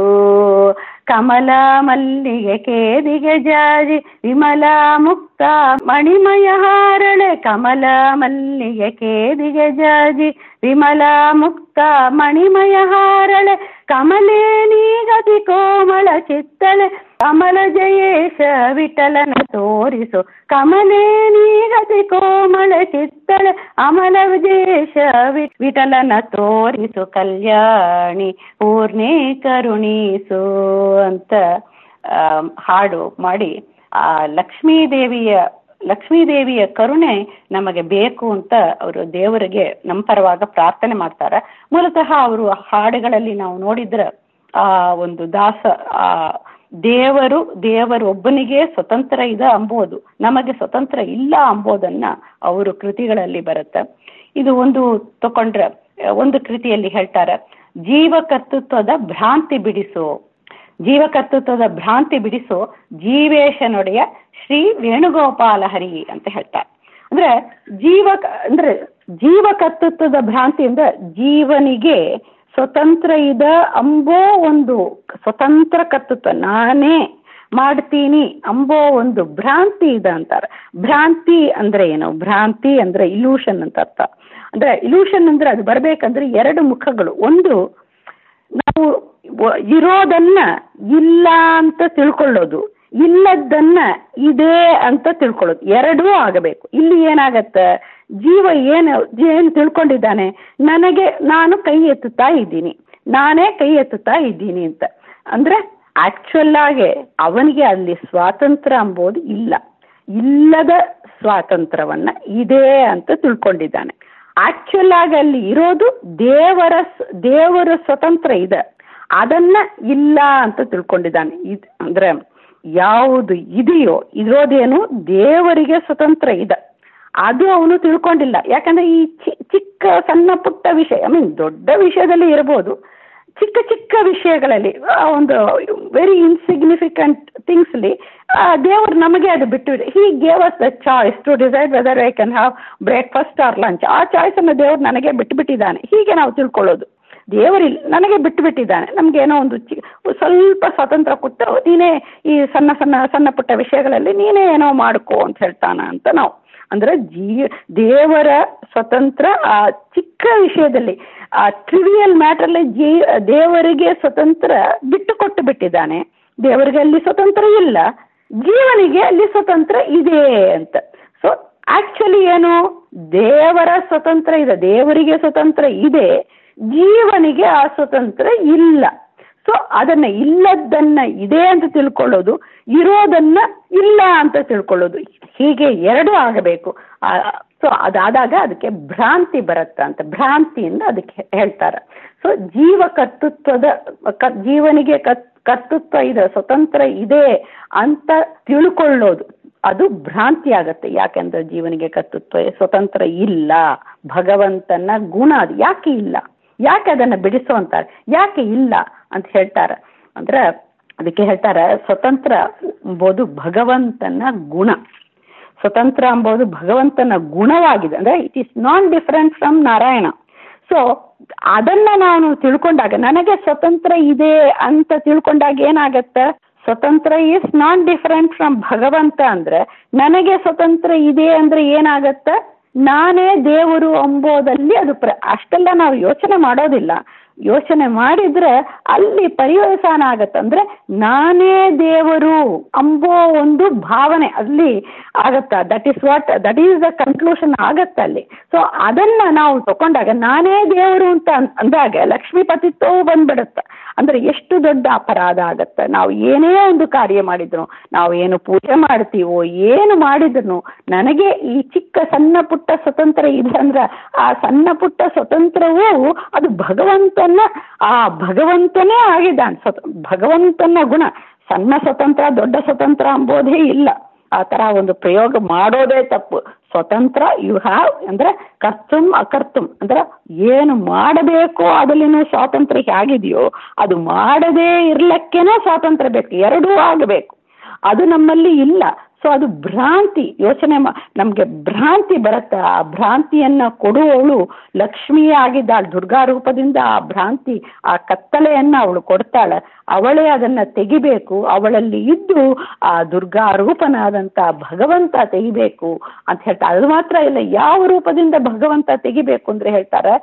ಕಮಲ ಮಲ್ಲಿಗೆ ಕೇದಿಗೆ ಜಾಜಿ ವಿಮಲ ಮುಕ್ತ ಮಣಿಮಯ ಹಾರಳೆ ಕಮಲ ಮಲ್ಲಿಗೆ ಕೇದಿಗೆ ಜಾಜಿ ವಿಮಲ ಮುಕ್ತ ಮಣಿಮಯ ಹಾರಳೆ ಕಮಲೇ ನೀಗತಿ ಕೋಮಳ ಚಿತ್ತಳೆ ಕಮಲ ಜಯೇಶ ವಿಠಲನ ತೋರಿಸು ಕಮಲೇ ನೀಗತಿ ಕೋಮಳ ಚಿತ್ತಳೆ ಅಮಲ ವಿಜೇಶ ವಿ- ವಿಠಲನ ತೋರಿಸು ಕಲ್ಯಾಣಿ ಪೂರ್ಣೆ ಕರುಣಿಸು ಅಂತ ಆ, ಹಾಡು ಮಾಡಿ ಆ ಲಕ್ಷ್ಮೀ ದೇವಿಯ ಲಕ್ಷ್ಮೀ ದೇವಿಯ ಕರುಣೆ ನಮಗೆ ಬೇಕು ಅಂತ ಅವರು ದೇವರಿಗೆ ನಮ್ಮ ಪರವಾಗ ಪ್ರಾರ್ಥನೆ ಮಾಡ್ತಾರೆ ಮೂಲತಃ ಅವರು ಹಾಡುಗಳಲ್ಲಿ ನಾವು ನೋಡಿದ್ರೆ ಆ ಒಂದು ದಾಸ ಆ ದೇವರು ದೇವರು ಒಬ್ಬನಿಗೆ ಸ್ವತಂತ್ರ ಇದೆ ಅಂಬೋದು ನಮಗೆ ಸ್ವತಂತ್ರ ಇಲ್ಲ ಅಂಬೋದನ್ನ ಅವರು ಕೃತಿಗಳಲ್ಲಿ ಬರುತ್ತೆ ಇದು ಒಂದು ತಕೊಂಡ್ರೆ ಒಂದು ಕೃತಿಯಲ್ಲಿ ಹೇಳ್ತಾರೆ ಜೀವಕರ್ತೃತ್ವದ ಭ್ರಾಂತಿ ಬಿಡಿಸು ಜೀವಕರ್ತೃತ್ವದ ಭ್ರಾಂತಿ ಬಿಡಿಸು ಜೀವೇಶನೊಡೆಯ ಶ್ರೀ ವೇಣುಗೋಪಾಲ ಹರಿ ಅಂತ ಹೇಳ್ತಾರೆ ಅಂದ್ರೆ ಜೀವ ಅಂದ್ರೆ ಜೀವಕರ್ತೃತ್ವದ ಭ್ರಾಂತಿ ಅಂದ್ರೆ ಜೀವನಿಗೆ ಸ್ವತಂತ್ರ ಇದ ಅಂಬೋ ಒಂದು ಸ್ವತಂತ್ರ ಕರ್ತೃತ್ವ ನಾನೇ ಮಾಡ್ತೀನಿ ಅಂಬೋ ಒಂದು ಭ್ರಾಂತಿ ಇದೆ ಅಂತಾರೆ ಭ್ರಾಂತಿ ಅಂದ್ರೆ ಏನು ಭ್ರಾಂತಿ ಅಂದ್ರೆ ಇಲ್ಯೂಷನ್ ಅಂತ ಅರ್ಥ ಅಂದ್ರೆ ಇಲ್ಯೂಷನ್ ಅಂದ್ರೆ ಅದು ಬರ್ಬೇಕಂದ್ರೆ ಎರಡು ಮುಖಗಳು ಒಂದು ನಾವು ವ- ಇರೋದನ್ನ ಇಲ್ಲ ಅಂತ ತಿಳ್ಕೊಳ್ಳೋದು ಇಲ್ಲದನ್ನ ಇದೆ ಅಂತ ತಿಳ್ಕೊಳ್ಳೋದು ಎರಡೂ ಆಗಬೇಕು ಇಲ್ಲಿ ಏನಾಗತ್ತೆ ಜೀವ ಏನು ಏನು ತಿಳ್ಕೊಂಡಿದ್ದಾನೆ ನನಗೆ ನಾನು ಕೈ ಎತ್ತುತ್ತಾ ಇದ್ದೀನಿ ನಾನೇ ಕೈ ಎತ್ತುತ್ತಾ ಇದ್ದೀನಿ ಅಂತ ಅಂದ್ರೆ ಆಕ್ಚುಲ್ ಆಗಿ ಅವನಿಗೆ ಅಲ್ಲಿ ಸ್ವಾತಂತ್ರ್ಯ ಅಂಬೋದು ಇಲ್ಲ ಇಲ್ಲದ ಸ್ವಾತಂತ್ರ್ಯವನ್ನ ಇದೆ ಅಂತ ತಿಳ್ಕೊಂಡಿದ್ದಾನೆ ಆಕ್ಚುಲ್ ಆಗಿ ಅಲ್ಲಿ ಇರೋದು ದೇವರ ಸ್- ದೇವರ ಸ್ವತಂತ್ರ ಇದೆ ಅದನ್ನ ಇಲ್ಲ ಅಂತ ತಿಳ್ಕೊಂಡಿದ್ದಾನೆ ಇದು ಅಂದ್ರೆ ಯಾವುದು ಇದೆಯೋ ಇರೋದೇನು ದೇವರಿಗೆ ಸ್ವತಂತ್ರ ಇದೆ ಅದು ಅವನು ತಿಳ್ಕೊಂಡಿಲ್ಲ ಯಾಕಂದ್ರೆ ಈ ಚಿ- ಚಿಕ್ಕ ಸಣ್ಣ ಪುಟ್ಟ ವಿಷಯ ಐ ಮೀನ್ ದೊಡ್ಡ ವಿಷಯದಲ್ಲಿ ಇರ್ಬೋದು ಚಿಕ್ಕ ಚಿಕ್ಕ ವಿಷಯಗಳಲ್ಲಿ ಆ, ಒಂದು ವೆರಿ ಇನ್ಸಿಗ್ನಿಫಿಕೆಂಟ್ ಥಿಂಗ್ಸ್ಲಿ ದೇವರು ನಮಗೆ ಅದು ಬಿಟ್ಟು he gave us the choice to decide whether I can have breakfast or lunch ಆ ಚಾಯ್ಸನ್ನು ದೇವರು ನನಗೆ ಬಿಟ್ಟುಬಿಟ್ಟಿದ್ದಾನೆ ಹೀಗೆ ನಾವು ತಿಳ್ಕೊಳ್ಳೋದು ದೇವರಿಲ್ಲ ನನಗೆ ಬಿಟ್ಟುಬಿಟ್ಟಿದ್ದಾನೆ ನಮ್ಗೆ ಏನೋ ಒಂದು ಚಿ ಸ್ವಲ್ಪ ಸ್ವಾತಂತ್ರ್ಯ ಕೊಟ್ಟು ನೀನೇ ಈ ಸಣ್ಣ ಸಣ್ಣ ಸಣ್ಣ ಪುಟ್ಟ ವಿಷಯಗಳಲ್ಲಿ ನೀನೇ ಏನೋ ಮಾಡ್ಕೋ ಅಂತ ಹೇಳ್ತಾನ ಅಂತ ನಾವು ಅಂದ್ರೆ ಜೀ ದೇವರ ಸ್ವತಂತ್ರ ಆ ಚಿಕ್ಕ ವಿಷಯದಲ್ಲಿ ಆ ಟ್ರಿವಿಯಲ್ ಮ್ಯಾಟ್ರಲ್ಲಿ ಜೀ ದೇವರಿಗೆ ಸ್ವತಂತ್ರ ಬಿಟ್ಟು ಕೊಟ್ಟು ಬಿಟ್ಟಿದ್ದಾನೆ ದೇವರಿಗೆ ಅಲ್ಲಿ ಸ್ವತಂತ್ರ ಇಲ್ಲ ಜೀವನಿಗೆ ಅಲ್ಲಿ ಸ್ವತಂತ್ರ ಇದೆ ಅಂತ ಸೊ ಆಕ್ಚುಲಿ ಏನು ದೇವರ ಸ್ವತಂತ್ರ ಇದೆ ದೇವರಿಗೆ ಸ್ವತಂತ್ರ ಇದೆ ಜೀವನಿಗೆ ಆ ಸ್ವತಂತ್ರ ಇಲ್ಲ ಸೊ ಅದನ್ನ ಇಲ್ಲದನ್ನ ಇದೆ ಅಂತ ತಿಳ್ಕೊಳ್ಳೋದು ಇರೋದನ್ನ ಇಲ್ಲ ಅಂತ ತಿಳ್ಕೊಳ್ಳೋದು ಹೀಗೆ ಎರಡೂ ಆಗಬೇಕು ಸೊ ಅದಾದಾಗ ಅದಕ್ಕೆ ಭ್ರಾಂತಿ ಬರುತ್ತ ಅಂತ ಭ್ರಾಂತಿಯಿಂದ ಅದಕ್ಕೆ ಹೇಳ್ತಾರೆ ಸೊ ಜೀವ ಕರ್ತೃತ್ವದ ಕ- ಜೀವನಿಗೆ ಕತ್ ಕರ್ತೃತ್ವ ಇದೆ ಸ್ವತಂತ್ರ ಇದೆ ಅಂತ ತಿಳ್ಕೊಳ್ಳೋದು ಅದು ಭ್ರಾಂತಿ ಆಗತ್ತೆ ಯಾಕೆಂದ್ರೆ ಜೀವನಿಗೆ ಕರ್ತೃತ್ವ ಸ್ವತಂತ್ರ ಇಲ್ಲ ಭಗವಂತನ ಗುಣ ಅದು ಯಾಕೆ ಇಲ್ಲ ಯಾಕೆ ಅದನ್ನ ಬಿಡಿಸು ಅಂತಾರೆ ಯಾಕೆ ಇಲ್ಲ ಅಂತ ಹೇಳ್ತಾರೆ ಅಂದ್ರೆ ಅದಕ್ಕೆ ಹೇಳ್ತಾರೆ ಸ್ವತಂತ್ರ ಎಂಬುದು ಭಗವಂತನ ಗುಣ ಸ್ವತಂತ್ರ ಎಂಬುದು ಭಗವಂತನ ಗುಣವಾಗಿದೆ ಅಂದ್ರೆ it is non different from Narayana so ಅದನ್ನ ನಾನು ತಿಳ್ಕೊಂಡಾಗ ನನಗೆ ಸ್ವತಂತ್ರ ಇದೆ ಅಂತ ತಿಳ್ಕೊಂಡಾಗ ಏನಾಗತ್ತೆ ಸ್ವತಂತ್ರ ಈಸ್ ನಾನ್ ಡಿಫರೆಂಟ್ ಫ್ರಮ್ ಭಗವಂತ ಅಂದ್ರೆ ನನಗೆ ಸ್ವತಂತ್ರ ಇದೆ ಅಂದ್ರೆ ಏನಾಗತ್ತ ನಾನೇ ದೇವರು ಎಂಬುದಲ್ಲಿ ಅದು ಪ್ರ ಅಷ್ಟೆಲ್ಲ ನಾವು ಯೋಚನೆ ಮಾಡೋದಿಲ್ಲ ಯೋಚನೆ ಮಾಡಿದ್ರೆ ಅಲ್ಲಿ ಪರಿವಸಾನ ಆಗತ್ತೆ ಅಂದ್ರೆ ನಾನೇ ದೇವರು ಅಂಬೋ ಒಂದು ಭಾವನೆ ಅಲ್ಲಿ ಆಗತ್ತ that is what that is the conclusion ಆಗತ್ತೆ ಅಲ್ಲಿ ಸೊ ಅದನ್ನ ನಾವು ತಗೊಂಡಾಗ ನಾನೇ ದೇವರು ಅಂತ ಅನ್- ಅಂದಾಗ ಲಕ್ಷ್ಮೀಪತಿತ್ವವು ಬಂದ್ಬಿಡುತ್ತೆ ಅಂದ್ರೆ ಎಷ್ಟು ದೊಡ್ಡ ಅಪರಾಧ ಆಗತ್ತೆ ನಾವು ಏನೇ ಒಂದು ಕಾರ್ಯ ಮಾಡಿದ್ರು ನಾವು ಏನು ಪೂಜೆ ಮಾಡ್ತೀವೋ ಏನು ಮಾಡಿದ್ರು ನನಗೆ ಈ ಚಿಕ್ಕ ಸಣ್ಣ ಪುಟ್ಟ ಸ್ವತಂತ್ರ ಇದೆ ಅಂದ್ರೆ ಆ ಸಣ್ಣ ಪುಟ್ಟ ಸ್ವತಂತ್ರವು ಅದು ಭಗವಂತನ ಆ ಭಗವಂತನೇ ಆಗಿದ್ದಾನೆ ಸ್ವತ ಭಗವಂತನ ಗುಣ ಸಣ್ಣ ಸ್ವತಂತ್ರ ದೊಡ್ಡ ಸ್ವತಂತ್ರ ಅಂಬೋದೇ ಇಲ್ಲ ಆ ತರ ಒಂದು ಪ್ರಯೋಗ ಮಾಡೋದೇ ತಪ್ಪು ಸ್ವತಂತ್ರ ಯು ಹ್ಯಾವ್ ಅಂದ್ರೆ ಕರ್ತುಂ ಅಕರ್ತುಂ ಅಂದ್ರೆ ಏನು ಮಾಡಬೇಕೋ ಅದರಲ್ಲಿನ ಸ್ವಾತಂತ್ರ್ಯ ಹೇಗಿದೆಯೋ ಅದು ಮಾಡದೇ ಇರ್ಲಕ್ಕೇನೆ ಸ್ವಾತಂತ್ರ್ಯ ಬೇಕು ಎರಡೂ ಆಗಬೇಕು ಅದು ನಮ್ಮಲ್ಲಿ ಇಲ್ಲ ಸೊ ಅದು ಭ್ರಾಂತಿ ಯೋಚನೆ ಮಾ ನಮಗೆ ಭ್ರಾಂತಿ ಬರುತ್ತೆ ಆ ಭ್ರಾಂತಿಯನ್ನ ಕೊಡುವವಳು ಲಕ್ಷ್ಮೀ ಆಗಿದ್ದಾಳೆ ದುರ್ಗಾ ರೂಪದಿಂದ ಆ ಭ್ರಾಂತಿ ಆ ಕತ್ತಲೆಯನ್ನ ಅವಳು ಕೊಡ್ತಾಳೆ ಅವಳೇ ಅದನ್ನ ತೆಗಿಬೇಕು ಅವಳಲ್ಲಿ ಇದ್ದು ಆ ದುರ್ಗಾ ರೂಪನಾದಂಥ ಭಗವಂತ ತೆಗಿಬೇಕು ಅಂತ ಹೇಳ್ತಾರೆ ಅದು ಮಾತ್ರ ಇಲ್ಲ ಯಾವ ರೂಪದಿಂದ ಭಗವಂತ ತೆಗಿಬೇಕು ಅಂದ್ರೆ ಹೇಳ್ತಾರೆ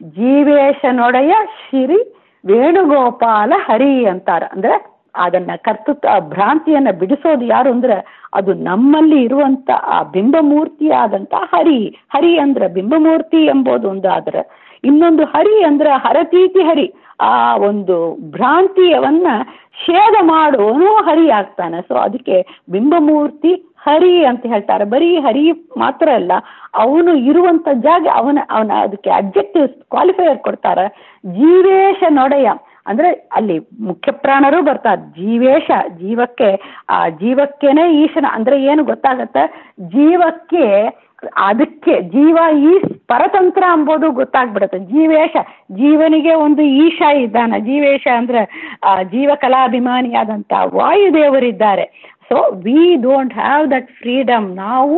ಜೀವೇಶನೊಡೆಯ ಶ್ರೀ ವೇಣುಗೋಪಾಲ ಹರಿ ಅಂತಾರ ಅಂದ್ರೆ ಅದನ್ನ ಕರ್ತೃತ್ವ ಆ ಭ್ರಾಂತಿಯನ್ನ ಬಿಡಿಸೋದು ಯಾರು ಅಂದ್ರೆ ಅದು ನಮ್ಮಲ್ಲಿ ಇರುವಂತ ಆ ಬಿಂಬಮೂರ್ತಿ ಆದಂತ ಹರಿ ಹರಿ ಅಂದ್ರೆ ಬಿಂಬಮೂರ್ತಿ ಎಂಬುದು ಒಂದು ಆದ್ರೆ ಇನ್ನೊಂದು ಹರಿ ಅಂದ್ರೆ ಹರತೀತಿ ಹರಿ ಆ ಒಂದು ಭ್ರಾಂತಿಯವನ್ನ ಛೇದ ಮಾಡುವನು ಹರಿ ಆಗ್ತಾನೆ ಸೊ ಅದಕ್ಕೆ ಬಿಂಬಮೂರ್ತಿ ಹರಿ ಅಂತ ಹೇಳ್ತಾರೆ ಬರೀ ಹರಿ ಮಾತ್ರ ಅಲ್ಲ ಅವನು ಇರುವಂತ ಜಾಗ ಅವನ ಅವನ ಅದಕ್ಕೆ ಅಬ್ಜೆಕ್ಟಿವ್ ಕ್ವಾಲಿಫೈಯರ್ ಕೊಡ್ತಾರೆ ಜೀವೇಶ ನೊಡೆಯ ಅಂದ್ರೆ ಅಲ್ಲಿ ಮುಖ್ಯ ಪ್ರಾಣರು ಬರ್ತಾರೆ ಜೀವೇಶ ಜೀವಕ್ಕೆ ಆ ಜೀವಕ್ಕೇನೆ ಈಶನ ಅಂದ್ರೆ ಏನು ಗೊತ್ತಾಗತ್ತೆ ಜೀವಕ್ಕೆ ಅದಕ್ಕೆ ಜೀವ ಈ ಪರತಂತ್ರ ಅಂಬೋದು ಗೊತ್ತಾಗ್ಬಿಡುತ್ತೆ ಜೀವೇಶ ಜೀವನಿಗೆ ಒಂದು ಈಶ ಇದ್ದಾನೆ ಜೀವೇಶ ಅಂದ್ರೆ ಆ ಜೀವ ಕಲಾಭಿಮಾನಿಯಾದಂಥ ವಾಯುದೇವರಿದ್ದಾರೆ so we don't have that freedom ನಾವು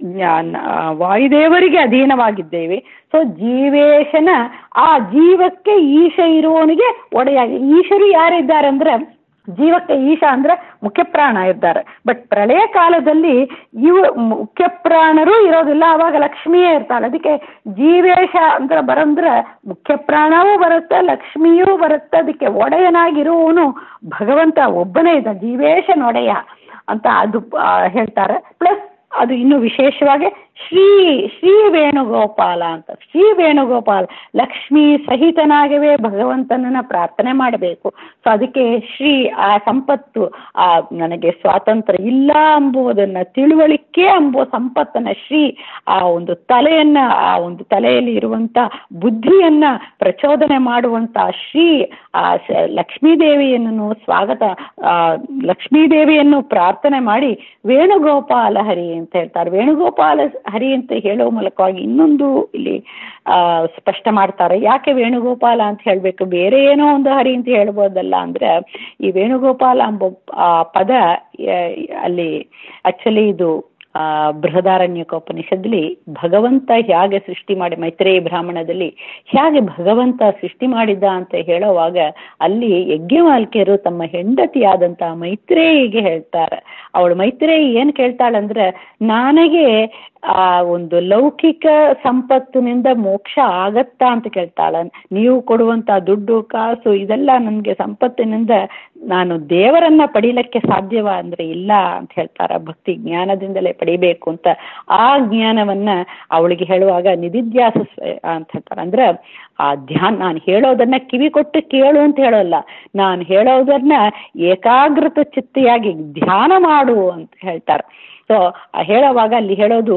ವಾಯುದೇವರಿಗೆ ಅಧೀನವಾಗಿದ್ದೇವೆ ಸೊ ಜೀವೇಶನ ಆ ಜೀವಕ್ಕೆ ಈಶ ಇರುವವನಿಗೆ ಒಡೆಯಾಗಿ ಈಶರು ಯಾರಿದ್ದಾರೆ ಅಂದ್ರೆ ಜೀವಕ್ಕೆ ಈಶ ಅಂದ್ರೆ ಮುಖ್ಯ ಪ್ರಾಣ ಇದ್ದಾರೆ ಬಟ್ ಪ್ರಳಯ ಕಾಲದಲ್ಲಿ ಇವು ಮುಖ್ಯ ಪ್ರಾಣರು ಇರೋದಿಲ್ಲ ಅವಾಗ ಲಕ್ಷ್ಮಿಯೇ ಇರ್ತಾಳೆ ಅದಕ್ಕೆ ಜೀವೇಶ ಅಂತ ಬರಂದ್ರೆ ಮುಖ್ಯ ಪ್ರಾಣವೂ ಬರುತ್ತೆ ಲಕ್ಷ್ಮಿಯೂ ಬರುತ್ತೆ ಅದಕ್ಕೆ ಒಡೆಯನಾಗಿರುವವನು ಭಗವಂತ ಒಬ್ಬನೇ ಇದ್ದ ಜೀವೇಶ ಒಡೆಯ ಅಂತ ಅದು ಆ, ಹೇಳ್ತಾರೆ ಪ್ಲಸ್ ಅದು ಇನ್ನು ವಿಶೇಷವಾಗಿ ಶ್ರೀ ಶ್ರೀ ವೇಣುಗೋಪಾಲ ಅಂತ ಶ್ರೀ ವೇಣುಗೋಪಾಲ ಲಕ್ಷ್ಮೀ ಸಹಿತನಾಗವೇ ಭಗವಂತನನ್ನ ಪ್ರಾರ್ಥನೆ ಮಾಡಬೇಕು ಸೊ ಅದಕ್ಕೆ ಶ್ರೀ ಆ ಸಂಪತ್ತು ಆ ನನಗೆ ಸ್ವಾತಂತ್ರ್ಯ ಇಲ್ಲ ಎಂಬುದನ್ನ ತಿಳುವಳಿಕೆ ಎಂಬುವ ಸಂಪತ್ತನ್ನ ಶ್ರೀ ಆ ಒಂದು ತಲೆಯನ್ನ ಆ ಒಂದು ತಲೆಯಲ್ಲಿ ಇರುವಂತ ಬುದ್ಧಿಯನ್ನ ಪ್ರಚೋದನೆ ಮಾಡುವಂತ ಶ್ರೀ ಆ ಶ- ಲಕ್ಷ್ಮೀದೇವಿಯನ್ನು ಸ್ವಾಗತ ಆ ಲಕ್ಷ್ಮೀದೇವಿಯನ್ನು ಪ್ರಾರ್ಥನೆ ಮಾಡಿ ವೇಣುಗೋಪಾಲ ಹರಿ ಅಂತ ಹೇಳ್ತಾರೆ ವೇಣುಗೋಪಾಲ ಹರಿ ಅಂತ ಹೇಳೋ ಮೂಲಕವಾಗಿ ಇನ್ನೊಂದು ಇಲ್ಲಿ ಆ ಸ್ಪಷ್ಟ ಮಾಡ್ತಾರೆ ಯಾಕೆ ವೇಣುಗೋಪಾಲ ಅಂತ ಹೇಳಬೇಕು ಬೇರೆ ಏನೋ ಒಂದು ಹರಿ ಅಂತ ಹೇಳ್ಬೋದಲ್ಲ ಅಂದ್ರೆ ಈ ವೇಣುಗೋಪಾಲ ಎಂಬ ಆ ಪದ ಆ, ಅಲ್ಲಿ ಆಕ್ಚುಲಿ ಇದು ಆ ಬೃಹದಾರಣ್ಯಕೋಪನಿಷತ್ಲಿ ಭಗವಂತ ಹೇಗೆ ಸೃಷ್ಟಿ ಮಾಡಿ ಮೈತ್ರೇಯ ಬ್ರಾಹ್ಮಣದಲ್ಲಿ ಹೇಗೆ ಭಗವಂತ ಸೃಷ್ಟಿ ಮಾಡಿದ್ದ ಅಂತ ಹೇಳುವಾಗ ಅಲ್ಲಿ ಯಜ್ಞವಾಲ್ಕಿಯರು ತಮ್ಮ ಹೆಂಡತಿಯಾದಂತ ಮೈತ್ರೇಯಿಗೆ ಹೇಳ್ತಾರೆ ಅವಳು ಮೈತ್ರೇಯಿ ಏನ್ ಕೇಳ್ತಾಳಂದ್ರೆ ನನಗೆ ಆ ಒಂದು ಲೌಕಿಕ ಸಂಪತ್ತಿನಿಂದ ಮೋಕ್ಷ ಆಗತ್ತಾ ಅಂತ ಕೇಳ್ತಾಳ ನೀವು ಕೊಡುವಂತ ದುಡ್ಡು ಕಾಸು ಇದೆಲ್ಲ ನನಗೆ ಸಂಪತ್ತಿನಿಂದ ನಾನು ದೇವರನ್ನ ಪಡೀಲಿಕ್ಕೆ ಸಾಧ್ಯವ ಅಂದ್ರೆ ಇಲ್ಲ ಅಂತ ಹೇಳ್ತಾರ ಭಕ್ತಿ ಜ್ಞಾನದಿಂದಲೇ ಪಡಿಬೇಕು ಅಂತ ಆ ಜ್ಞಾನವನ್ನ ಅವಳಿಗೆ ಹೇಳುವಾಗ ನಿಧಿಧ್ಯಾಸ ಸ್ವ- ಅಂತ ಹೇಳ್ತಾರೆ ಅಂದ್ರೆ ಆ ಧ್ಯಾನ ನಾನು ಹೇಳೋದನ್ನ ಕಿವಿ ಕೊಟ್ಟು ಕೇಳು ಅಂತ ಹೇಳೋಲ್ಲ ನಾನು ಹೇಳೋದನ್ನ ಏಕಾಗ್ರತ ಚಿತ್ತಿಯಾಗಿ ಧ್ಯಾನ ಮಾಡು ಅಂತ ಹೇಳ್ತಾರೆ ಸೊ ಹೇಳುವಾಗ ಅಲ್ಲಿ ಹೇಳೋದು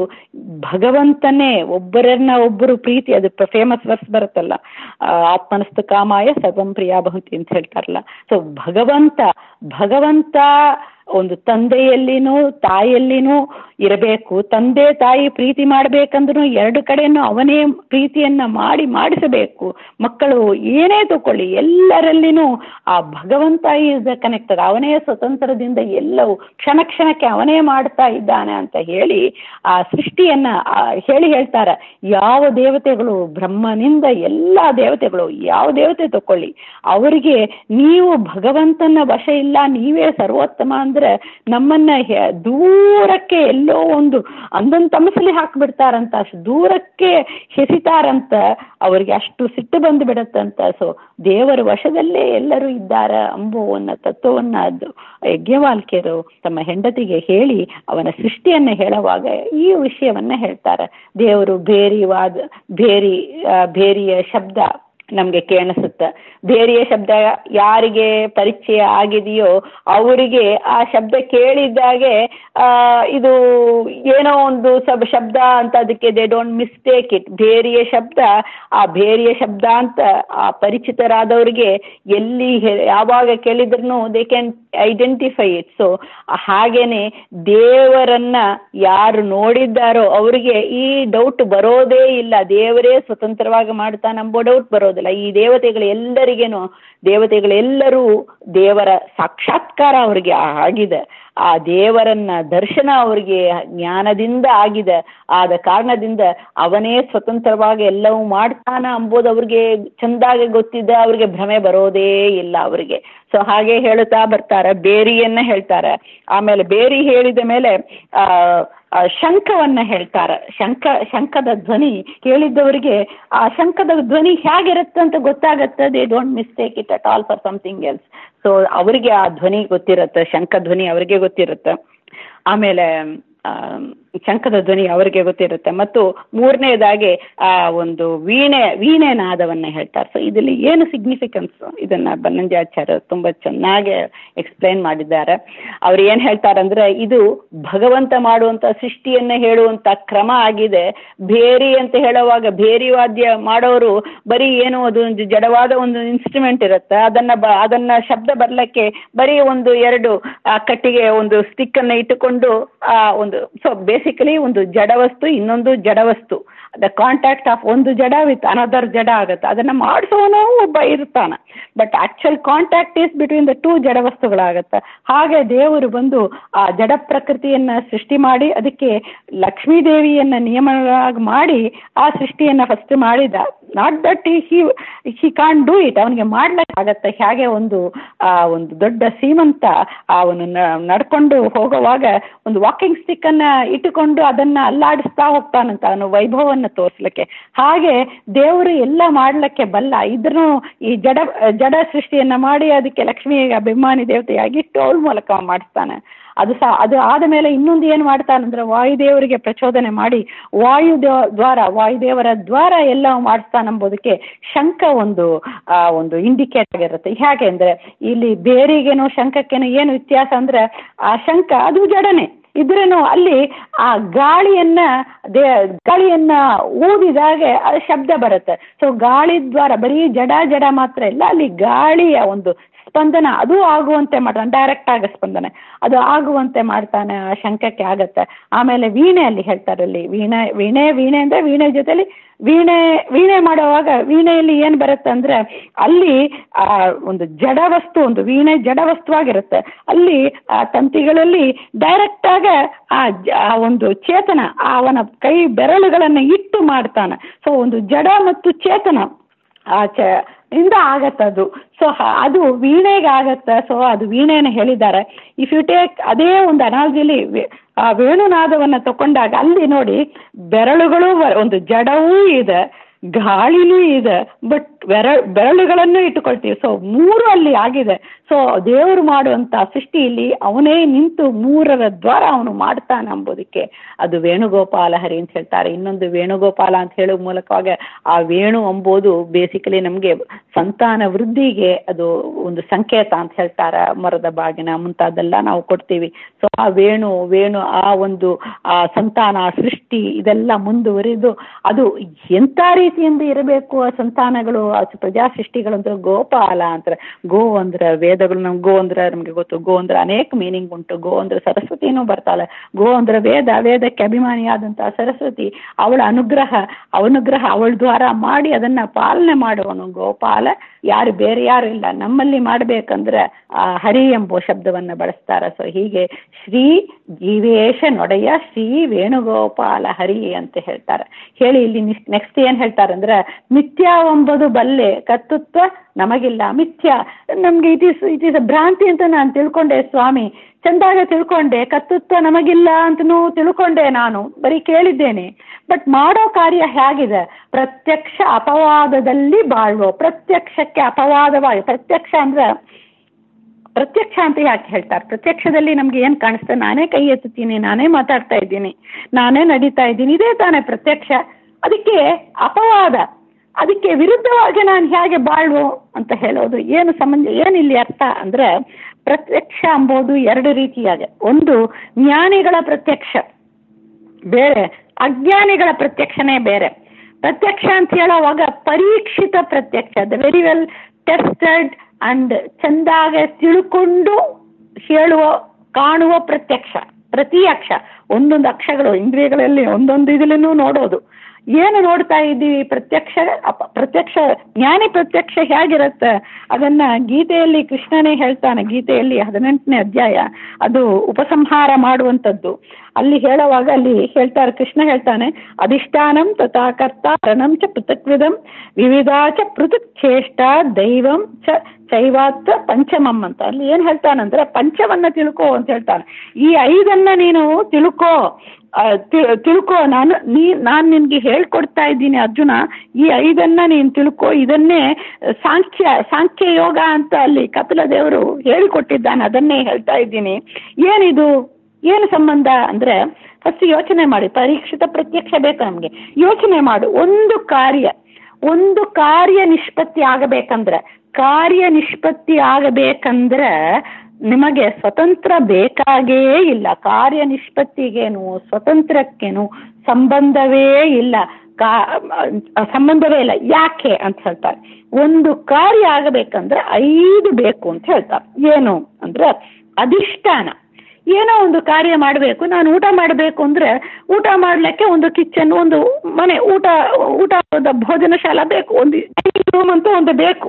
ಭಗವಂತನೇ ಒಬ್ಬರನ್ನ ಒಬ್ಬರು ಪ್ರೀತಿ ಅದು ಫೇಮಸ್ ವರ್ಸ್ ಬರುತ್ತಲ್ಲ ಆ, ಆತ್ಮನಸ್ತು ಕಾಮಾಯ ಸರ್ವಂ ಪ್ರಿಯಾ ಭವಂತಿ ಅಂತ ಹೇಳ್ತಾರಲ್ಲ ಸೊ ಭಗವಂತ ಭಗವಂತ ಒಂದು ತಂದೆಯಲ್ಲಿನೂ ತಾಯಿಯಲ್ಲಿನೂ ಇರಬೇಕು ತಂದೆ ತಾಯಿ ಪ್ರೀತಿ ಮಾಡ್ಬೇಕಂದ್ರೂ ಎರಡು ಕಡೆನೂ ಅವನೇ ಪ್ರೀತಿಯನ್ನ ಮಾಡಿ ಮಾಡಿಸಬೇಕು ಮಕ್ಕಳು ಏನೇ ತಗೊಳ್ಳಿ ಎಲ್ಲರಲ್ಲಿನೂ ಆ ಭಗವಂತ ಈಸ್ ಕನೆಕ್ಟೆಡ್ ಅವನೇ ಸ್ವತಂತ್ರದಿಂದ ಎಲ್ಲವೂ ಕ್ಷಣ ಕ್ಷಣಕ್ಕೆ ಅವನೇ ಮಾಡ್ತಾ ಇದ್ದಾನೆ ಅಂತ ಹೇಳಿ ಆ ಸೃಷ್ಟಿಯನ್ನ ಆ, ಹೇಳಿ ಹೇಳ್ತಾರೆ ಯಾವ ದೇವತೆಗಳು ಬ್ರಹ್ಮನಿಂದ ಎಲ್ಲ ದೇವತೆಗಳು ಯಾವ ದೇವತೆ ತಕೊಳ್ಳಿ ಅವರಿಗೆ ನೀವು ಭಗವಂತನ ವಶ ಇಲ್ಲ ನೀವೇ ಸರ್ವೋತ್ತಮ ಅಂದ್ರೆ ನಮ್ಮನ್ನ ಹೆ- ದೂರಕ್ಕೆ ಎಲ್ಲೋ ಒಂದು ಅಂದೊಂದು ತಮಸಲಿ ಹಾಕ್ಬಿಡ್ತಾರಂತ ಅಷ್ಟು ದೂರಕ್ಕೆ ಹೆಸಿತಾರಂತ ಅವರಿಗೆ ಅಷ್ಟು ಸಿಟ್ಟು ಬಂದು ಬಿಡತ್ತಂತ ಸೊ ದೇವರ ವಶದಲ್ಲೇ ಎಲ್ಲರೂ ಇದ್ದಾರೆ ಅಂಬುವನ್ನ ತತ್ವವನ್ನ ಅದು ಯಜ್ಞವಾಲ್ಕಿಯರು ತಮ್ಮ ಹೆಂಡತಿಗೆ ಹೇಳಿ ಅವನ ಸೃಷ್ಟಿಯನ್ನ ಹೇಳುವಾಗ ಈ ವಿಷಯವನ್ನ ಹೇಳ್ತಾರೆ ದೇವರು ಬೇರಿವಾದ ಬೇರಿ ಆ, ಬೇರಿಯ ಶಬ್ದ ನಮ್ಗೆ ಕೇಳಿಸುತ್ತೆ ಬೇರೆಯ ಶಬ್ದ ಯಾರಿಗೆ ಪರಿಚಯ ಆಗಿದೆಯೋ ಅವರಿಗೆ ಆ ಶಬ್ದ ಕೇಳಿದ್ದಾಗೆ ಆ, ಇದು ಏನೋ ಒಂದು ಸಬ್ ಶಬ್ದ ಅಂತ ಅದಕ್ಕೆ ದೇ ಡೋಂಟ್ ಮಿಸ್ಟೇಕ್ ಇಟ್ ಬೇರೆಯ ಶಬ್ದ ಆ ಬೇರೆಯ ಶಬ್ದ ಅಂತ ಆ ಪರಿಚಿತರಾದವರಿಗೆ ಎಲ್ಲಿ ಹೆ- ಯಾವಾಗ ಕೇಳಿದ್ರು they can identify it so ಹಾಗೇನೆ ದೇವರನ್ನ ಯಾರು ನೋಡಿದ್ದಾರೋ ಅವರಿಗೆ ಈ ಡೌಟ್ ಬರೋದೇ ಇಲ್ಲ ದೇವರೇ ಸ್ವತಂತ್ರವಾಗಿ ಮಾಡ್ತಾನೆ ಎಂಬೋ ಡೌಟ್ ಬರೋದಿಲ್ಲ ಈ ದೇವತೆಗಳು ಎಲ್ಲರಿಗೇನು ದೇವತೆಗಳೆಲ್ಲರೂ ದೇವರ ಸಾಕ್ಷಾತ್ಕಾರ ಅವರಿಗೆ ಆಗಿದೆ ಆ ದೇವರನ್ನ ದರ್ಶನ ಅವರಿಗೆ ಜ್ಞಾನದಿಂದ ಆಗಿದೆ ಆದ ಕಾರಣದಿಂದ ಅವನೇ ಸ್ವತಂತ್ರವಾಗಿ ಎಲ್ಲವೂ ಮಾಡ್ತಾನ ಅಂಬೋದು ಅವ್ರಿಗೆ ಚಂದಾಗಿ ಗೊತ್ತಿದೆ ಅವ್ರಿಗೆ ಭ್ರಮೆ ಬರೋದೇ ಇಲ್ಲ ಅವರಿಗೆ ಸೊ ಹಾಗೆ ಹೇಳುತ್ತಾ ಬರ್ತಾರೆ ಬೇರಿಯನ್ನ ಹೇಳ್ತಾರೆ ಆಮೇಲೆ ಬೇರಿ ಹೇಳಿದ ಮೇಲೆ ಆ ಆ ಶಂಖವನ್ನ ಹೇಳ್ತಾರೆ ಶಂಖ ಶಂಖದ ಧ್ವನಿ ಕೇಳಿದ್ದವರಿಗೆ ಆ ಶಂಖದ ಧ್ವನಿ ಹೇಗಿರುತ್ತೆ ಅಂತ ಗೊತ್ತಾಗತ್ತೆ they don't mistake it at all for something else so ಅವರಿಗೆ ಆ ಧ್ವನಿ ಗೊತ್ತಿರುತ್ತೆ ಶಂಖ ಧ್ವನಿ ಅವರಿಗೆ ಗೊತ್ತಿರುತ್ತೆ ಆಮೇಲೆ ಆ, ಶಂಖದ ಧ್ವನಿ ಅವರಿಗೆ ಗೊತ್ತಿರುತ್ತೆ ಮತ್ತು ಮೂರನೇದಾಗಿ ಆ ಒಂದು ವೀಣೆ ವೀಣೆ ನಾದವನ್ನ ಹೇಳ್ತಾರೆ ಸೊ ಇದರಲ್ಲಿ ಏನು ಸಿಗ್ನಿಫಿಕೆನ್ಸ್ ಇದನ್ನ ಬನ್ನಂಜಾಚಾರ್ಯ ತುಂಬಾ ಚೆನ್ನಾಗಿ ಎಕ್ಸ್ಪ್ಲೈನ್ ಮಾಡಿದ್ದಾರೆ ಅವ್ರು ಏನ್ ಹೇಳ್ತಾರಂದ್ರೆ ಇದು ಭಗವಂತ ಮಾಡುವಂತ ಸೃಷ್ಟಿಯನ್ನ ಹೇಳುವಂತ ಕ್ರಮ ಆಗಿದೆ ಬೇರಿ ಅಂತ ಹೇಳುವಾಗ ಬೇರಿ ವಾದ್ಯ ಮಾಡೋರು ಬರೀ ಏನು ಅದು ಒಂದು ಜಡವಾದ ಒಂದು ಇನ್ಸ್ಟ್ರೂಮೆಂಟ್ ಇರುತ್ತೆ ಅದನ್ನ ಬ ಅದನ್ನ ಶಬ್ದ ಬರ್ಲಿಕ್ಕೆ ಬರೀ ಒಂದು ಎರಡು ಆ ಕಟ್ಟಿಗೆ ಒಂದು ಸ್ಟಿಕ್ ಅನ್ನ ಇಟ್ಟುಕೊಂಡು ಆ ಒಂದು ಸೊ ಬೇಸಿಕಲಿ ಒಂದು ಜಡವಸ್ತು ಇನ್ನೊಂದು ಜಡವಸ್ತು ದ ಕಾಂಟ್ಯಾಕ್ಟ್ ಆಫ್ ಒಂದು ಜಡ ವಿತ್ ಅನದರ್ ಜಡ ಆಗುತ್ತೆ ಅದನ್ನ ಮಾಡಿಸೋನು ಒಬ್ಬ ಇರ್ತಾನೆ but actual contact is between the two ಜಡವಸ್ತುಗಳಾಗತ್ತೆ ಹಾಗೆ ದೇವರು ಬಂದು ಆ ಜಡ ಪ್ರಕೃತಿಯನ್ನ ಸೃಷ್ಟಿ ಮಾಡಿ ಅದಕ್ಕೆ ಲಕ್ಷ್ಮೀ ದೇವಿಯನ್ನ ನಿಯಮವಾಗಿ ಮಾಡಿ ಆ ಸೃಷ್ಟಿಯನ್ನ ಫಸ್ಟ್ ಮಾಡಿದ not that he he can do it ಅವನಿಗೆ ಮಾಡ್ಲಿಕ್ಕಾಗತ್ತೆ ಹೇಗೆ ಒಂದು ಆ ಒಂದು ದೊಡ್ಡ ಸೀಮಂತ ಅವನು ನಡ್ಕೊಂಡು ಹೋಗುವಾಗ ಒಂದು ವಾಕಿಂಗ್ ಸ್ಟಿಕ್ ಅನ್ನ ಇಟ್ಟುಕೊಂಡು ಅದನ್ನ ಅಲ್ಲಾಡಿಸ್ತಾ ಹೋಗ್ತಾನಂತ ಅವನು ವೈಭವವನ್ನು ತೋರಿಸ್ಲಿಕ್ಕೆ ಹಾಗೆ ದೇವರು ಎಲ್ಲ ಮಾಡ್ಲಿಕ್ಕೆ ಬಲ್ಲ ಇದ್ರೂ ಈ ಜಡ ಜಡ ಸೃಷ್ಟಿಯನ್ನ ಮಾಡಿ ಅದಕ್ಕೆ ಲಕ್ಷ್ಮಿಗೆ ಅಭಿಮಾನಿ ದೇವತೆಯಾಗಿಟ್ಟು ಅವಳ ಮೂಲಕ ಮಾಡಿಸ್ತಾನೆ ಅದು ಸಹ ಅದು ಆದ ಮೇಲೆ ಇನ್ನೊಂದು ಏನು ಮಾಡ್ತಾನಂದ್ರೆ ವಾಯುದೇವರಿಗೆ ಪ್ರಚೋದನೆ ಮಾಡಿ ವಾಯುದೇವ ದ್ವಾರ ವಾಯುದೇವರ ದ್ವಾರ ಎಲ್ಲ ಮಾಡಿಸ್ತಾನಂಬುದಕ್ಕೆ ಶಂಖ ಒಂದು ಆ ಒಂದು ಇಂಡಿಕೇಟ್ ಆಗಿರುತ್ತೆ ಹೇಗೆ ಅಂದ್ರೆ ಇಲ್ಲಿ ಬೇರಿಗೇನು ಶಂಖಕ್ಕೇನು ಏನು ವ್ಯತ್ಯಾಸ ಅಂದ್ರೆ ಆ ಶಂಖ ಅದು ಜಡನೆ ಇದ್ರೇನು ಅಲ್ಲಿ ಆ ಗಾಳಿಯನ್ನ ದೇ ಗಾಳಿಯನ್ನ ಊದಿದಾಗ ಅದು ಶಬ್ದ ಬರುತ್ತೆ ಸೊ ಗಾಳಿ ದ್ವಾರ ಬರೀ ಜಡ ಜಡ ಮಾತ್ರ ಇಲ್ಲ ಅಲ್ಲಿ ಗಾಳಿಯ ಒಂದು ಸ್ಪಂದನ ಅದು ಆಗುವಂತೆ ಮಾಡ್ತಾನೆ ಡೈರೆಕ್ಟ್ ಆಗ ಸ್ಪಂದನೆ ಅದು ಆಗುವಂತೆ ಮಾಡ್ತಾನೆ ಆ ಶಂಖಕ್ಕೆ ಆಗತ್ತೆ ಆಮೇಲೆ ವೀಣೆ ಅಲ್ಲಿ ಹೇಳ್ತಾರೆ ಅಲ್ಲಿ ವೀಣೆ ವೀಣೆ ವೀಣೆ ಅಂದ್ರೆ ವೀಣೆ ಜೊತೆಲಿ ವೀಣೆ ವೀಣೆ ಮಾಡುವಾಗ ವೀಣೆಯಲ್ಲಿ ಏನು ಬರುತ್ತೆ ಅಂದ್ರೆ ಅಲ್ಲಿ ಆ ಒಂದು ಜಡ ವಸ್ತು ಒಂದು ವೀಣೆ ಜಡ ವಸ್ತುವಾಗಿರುತ್ತೆ ಅಲ್ಲಿ ಆ ತಂತಿಗಳಲ್ಲಿ ಡೈರೆಕ್ಟ್ ಆಗ ಆ ಆ ಒಂದು ಚೇತನ ಅವನ ಕೈ ಬೆರಳುಗಳನ್ನು ಇಟ್ಟು ಮಾಡ್ತಾನೆ ಸೊ ಒಂದು ಜಡ ಮತ್ತು ಚೇತನ ಆ ಚ ಇಂದ ಆಗತ್ತದು ಸೊ ಅದು ವೀಣೆಗೆ ಆಗತ್ತೆ ಸೊ ಅದು ವೀಣೆಯನ್ನು ಹೇಳಿದ್ದಾರೆ ಇಫ್ ಯು ಟೇಕ್ ಅದೇ ಒಂದು ಅನಾಲಜಿಲಿ ಆ ವೇಣುನಾದವನ್ನು ತಗೊಂಡಾಗ ಅಲ್ಲಿ ನೋಡಿ ಬೆರಳುಗಳು ಒಂದು ಜಡವೂ ಇದೆ ಗಾಳಿನೂ ಇದೆ ಬಟ್ ಬೆರ ಬೆರಳುಗಳನ್ನು ಇಟ್ಟುಕೊಳ್ತೀವಿ ಸೊ ಮೂರು ಅಲ್ಲಿ ಆಗಿದೆ ಸೊ ದೇವರು ಮಾಡುವಂಥ ಸೃಷ್ಟಿಯಲ್ಲಿ ಅವನೇ ನಿಂತು ಮೂರರ ದ್ವಾರ ಅವನು ಮಾಡ್ತಾನೆ ಅಂಬೋದಕ್ಕೆ ಅದು ವೇಣುಗೋಪಾಲ ಹರಿ ಅಂತ ಹೇಳ್ತಾರೆ ಇನ್ನೊಂದು ವೇಣುಗೋಪಾಲ ಅಂತ ಹೇಳೋ ಮೂಲಕವಾಗಿ ಆ ವೇಣು ಅಂಬೋದು ಬೇಸಿಕಲಿ ನಮಗೆ ಸಂತಾನ ವೃದ್ಧಿಗೆ ಅದು ಒಂದು ಸಂಕೇತ ಅಂತ ಹೇಳ್ತಾರೆ ಮರದ ಬಾಗಿನ ಮುಂತಾದೆಲ್ಲ ನಾವು ಕೊಡ್ತೀವಿ ಸೊ ಆ ವೇಣು ವೇಣು ಆ ಒಂದು ಆ ಸಂತಾನ ಸೃಷ್ಟಿ ಇದೆಲ್ಲ ಮುಂದುವರಿದು ಅದು ಎಂಥ ರೀತಿಯಿಂದ ಇರಬೇಕು ಆ ಸಂತಾನಗಳು ಆ ಪ್ರಜಾ ಸೃಷ್ಟಿಗಳಂತ ಗೋಪಾಲ ಅಂತಾರೆ ಗೋ ಅಂದ್ರೆ ವೇದಗಳು ನಮ್ಗೆ ಗೋ ಅಂದ್ರೆ ನಮಗೆ ಗೊತ್ತು ಗೋ ಅಂದ್ರೆ ಅನೇಕ ಮೀನಿಂಗ್ ಉಂಟು ಗೋ ಅಂದ್ರೆ ಸರಸ್ವತಿನೂ ಬರ್ತಾಳೆ ಗೋ ಅಂದ್ರೆ ವೇದ ವೇದಕ್ಕೆ ಅಭಿಮಾನಿಯಾದಂತಹ ಸರಸ್ವತಿ ಅವಳ ಅನುಗ್ರಹ ಅನುಗ್ರಹ ಅವಳ ದ್ವಾರ ಮಾಡಿ ಅದನ್ನ ಪಾಲನೆ ಮಾಡುವನು ಗೋಪಾಲ ಯಾರು ಬೇರೆ ಯಾರು ಇಲ್ಲ ನಮ್ಮಲ್ಲಿ ಮಾಡಬೇಕಂದ್ರೆ ಆ ಹರಿ ಎಂಬುವ ಶಬ್ದವನ್ನು ಬಳಸ್ತಾರೆ ಸೊ ಹೀಗೆ ಶ್ರೀ ಜೀವೇಶ ನೊಡೆಯ ಶ್ರೀ ವೇಣುಗೋಪಾಲ ಹರಿ ಅಂತ ಹೇಳ್ತಾರೆ ಹೇಳಿ ಇಲ್ಲಿ ನೆಕ್ಸ್ಟ್ ಏನ್ ಹೇಳ್ತಾರೆ ಅಂದ್ರೆ ಮಿಥ್ಯಾವೆಂಬುದು ಬಲ್ಲೆ ಕರ್ತೃತ್ವ ನಮಗಿಲ್ಲ ಮಿಥ್ಯ ನಮ್ಗೆ it is it is a ಭ್ರಾಂತಿ ಅಂತ ನಾನು ತಿಳ್ಕೊಂಡೆ ಸ್ವಾಮಿ ಚಂದಾಗ ತಿಳ್ಕೊಂಡೆ ಕರ್ತೃತ್ವ ನಮಗಿಲ್ಲ ಅಂತನೂ ತಿಳ್ಕೊಂಡೆ ನಾನು ಬರೀ ಕೇಳಿದ್ದೇನೆ ಬಟ್ ಮಾಡೋ ಕಾರ್ಯ ಹೇಗಿದೆ ಪ್ರತ್ಯಕ್ಷ ಅಪವಾದದಲ್ಲಿ ಬಾಳುವ ಪ್ರತ್ಯಕ್ಷಕ್ಕೆ ಅಪವಾದವಾಗಿ ಪ್ರತ್ಯಕ್ಷ ಅಂದ್ರೆ ಪ್ರತ್ಯಕ್ಷ ಅಂತ ಯಾಕೆ ಹೇಳ್ತಾರೆ ಪ್ರತ್ಯಕ್ಷದಲ್ಲಿ ನಮ್ಗೆ ಏನು ಕಾಣಿಸ್ತದೆ ನಾನೇ ಕೈ ಎತ್ತುತ್ತೀನಿ ನಾನೇ ಮಾತಾಡ್ತಾ ಇದ್ದೀನಿ ನಾನೇ ನಡೀತಾ ಇದ್ದೀನಿ ಇದೇ ತಾನೇ ಪ್ರತ್ಯಕ್ಷ ಅದಕ್ಕೆ ಅಪವಾದ ಅದಕ್ಕೆ ವಿರುದ್ಧವಾಗಿ ನಾನು ಹೇಗೆ ಬಾಳು ಅಂತ ಹೇಳೋದು ಏನು ಸಂಬಂಧ ಏನಿಲ್ಲಿ ಅರ್ಥ ಅಂದ್ರೆ ಪ್ರತ್ಯಕ್ಷ ಅಂಬೋದು ಎರಡು ರೀತಿಯಾಗೆ ಒಂದು ಜ್ಞಾನಿಗಳ ಪ್ರತ್ಯಕ್ಷ ಬೇರೆ ಅಜ್ಞಾನಿಗಳ ಪ್ರತ್ಯಕ್ಷನೇ ಬೇರೆ ಪ್ರತ್ಯಕ್ಷ ಅಂತ ಹೇಳೋವಾಗ ಪರೀಕ್ಷಿತ ಪ್ರತ್ಯಕ್ಷ the very well tested and ಚೆಂದಾಗ ತಿಳ್ಕೊಂಡು ಹೇಳುವ ಕಾಣುವ ಪ್ರತ್ಯಕ್ಷ ಪ್ರತಿ ಅಕ್ಷ ಒಂದೊಂದು ಅಕ್ಷಗಳು ಇಂದ್ರಿಯಗಳಲ್ಲಿ ಒಂದೊಂದು ಇದರಲ್ಲೂ ನೋಡೋದು ಏನು ನೋಡ್ತಾ ಇದ್ದೀವಿ ಪ್ರತ್ಯಕ್ಷ ಅಪ ಪ್ರತ್ಯಕ್ಷ ಜ್ಞಾನಿ ಪ್ರತ್ಯಕ್ಷ ಹೇಗಿರುತ್ತೆ ಅದನ್ನ ಗೀತೆಯಲ್ಲಿ ಕೃಷ್ಣನೇ ಹೇಳ್ತಾನೆ ಗೀತೆಯಲ್ಲಿ ಹದಿನೆಂಟನೇ ಅಧ್ಯಾಯ ಅದು ಉಪಸಂಹಾರ ಮಾಡುವಂಥದ್ದು ಅಲ್ಲಿ ಹೇಳುವಾಗ ಅಲ್ಲಿ ಹೇಳ್ತಾರೆ ಕೃಷ್ಣ ಹೇಳ್ತಾನೆ ಅಧಿಷ್ಠಾನಂ ತಥಾ ಕರ್ತ ರಣಂ ಚ ಪೃಥಕ್ವಿದಂ ವಿವಿಧ ಚ ಪೃಥಕ್ ಚೇಷ್ಟ ದೈವಂ ಚ ಚೈವಾತ್ ಪಂಚಮಂ ಅಂತ ಅಲ್ಲಿ ಏನು ಹೇಳ್ತಾನಂದ್ರೆ ಪಂಚವನ್ನ ತಿಳ್ಕೋ ಅಂತ ಹೇಳ್ತಾನೆ ಈ ಐದನ್ನ ನೀನು ತಿಳ್ಕೋ ತಿಳ್ಕೋ ನಾನು ನೀ ನಾನು ನಿನಗೆ ಹೇಳ್ಕೊಡ್ತಾ ಇದ್ದೀನಿ ಅರ್ಜುನ ಈ ಐದನ್ನ ನೀನು ತಿಳ್ಕೋ ಇದನ್ನೇ ಸಾಂಖ್ಯ ಸಾಂಖ್ಯ ಯೋಗ ಅಂತ ಅಲ್ಲಿ ಕಪಿಲ ದೇವರು ಹೇಳಿಕೊಟ್ಟಿದ್ದಾನೆ ಅದನ್ನೇ ಹೇಳ್ತಾ ಇದ್ದೀನಿ ಏನಿದು ಏನು ಸಂಬಂಧ ಅಂದರೆ ಫಸ್ಟ್ ಯೋಚನೆ ಮಾಡಿ ಪರೀಕ್ಷಿತ ಪ್ರತ್ಯಕ್ಷ ಬೇಕು ನಮಗೆ ಯೋಚನೆ ಮಾಡು ಒಂದು ಕಾರ್ಯ ಒಂದು ಕಾರ್ಯ ನಿಷ್ಪತ್ತಿ ಆಗಬೇಕಂದ್ರೆ ಕಾರ್ಯ ನಿಷ್ಪತ್ತಿ ಆಗಬೇಕಂದ್ರೆ ನಿಮಗೆ ಸ್ವತಂತ್ರ ಬೇಕಾಗೇ ಇಲ್ಲ ಕಾರ್ಯ ನಿಷ್ಪತ್ತಿಗೇನು ಸ್ವತಂತ್ರಕ್ಕೇನು ಸಂಬಂಧವೇ ಇಲ್ಲ ಕಾ ಸಂಬಂಧವೇ ಇಲ್ಲ ಯಾಕೆ ಅಂತ ಹೇಳ್ತಾರೆ ಒಂದು ಕಾರ್ಯ ಆಗಬೇಕಂದ್ರೆ ಐದು ಬೇಕು ಅಂತ ಹೇಳ್ತಾರೆ ಏನು ಅಂದ್ರೆ ಅಧಿಷ್ಠಾನ ಏನೋ ಒಂದು ಕಾರ್ಯ ಮಾಡಬೇಕು ನಾನು ಊಟ ಮಾಡಬೇಕು ಅಂದರೆ ಊಟ ಮಾಡಲಿಕ್ಕೆ ಒಂದು ಕಿಚನ್ ಒಂದು ಮನೆ ಊಟ ಊಟ ಭೋಜನ ಶಾಲಾ ಬೇಕು ಒಂದು ರೂಮ್ ಅಂತ ಒಂದು ಬೇಕು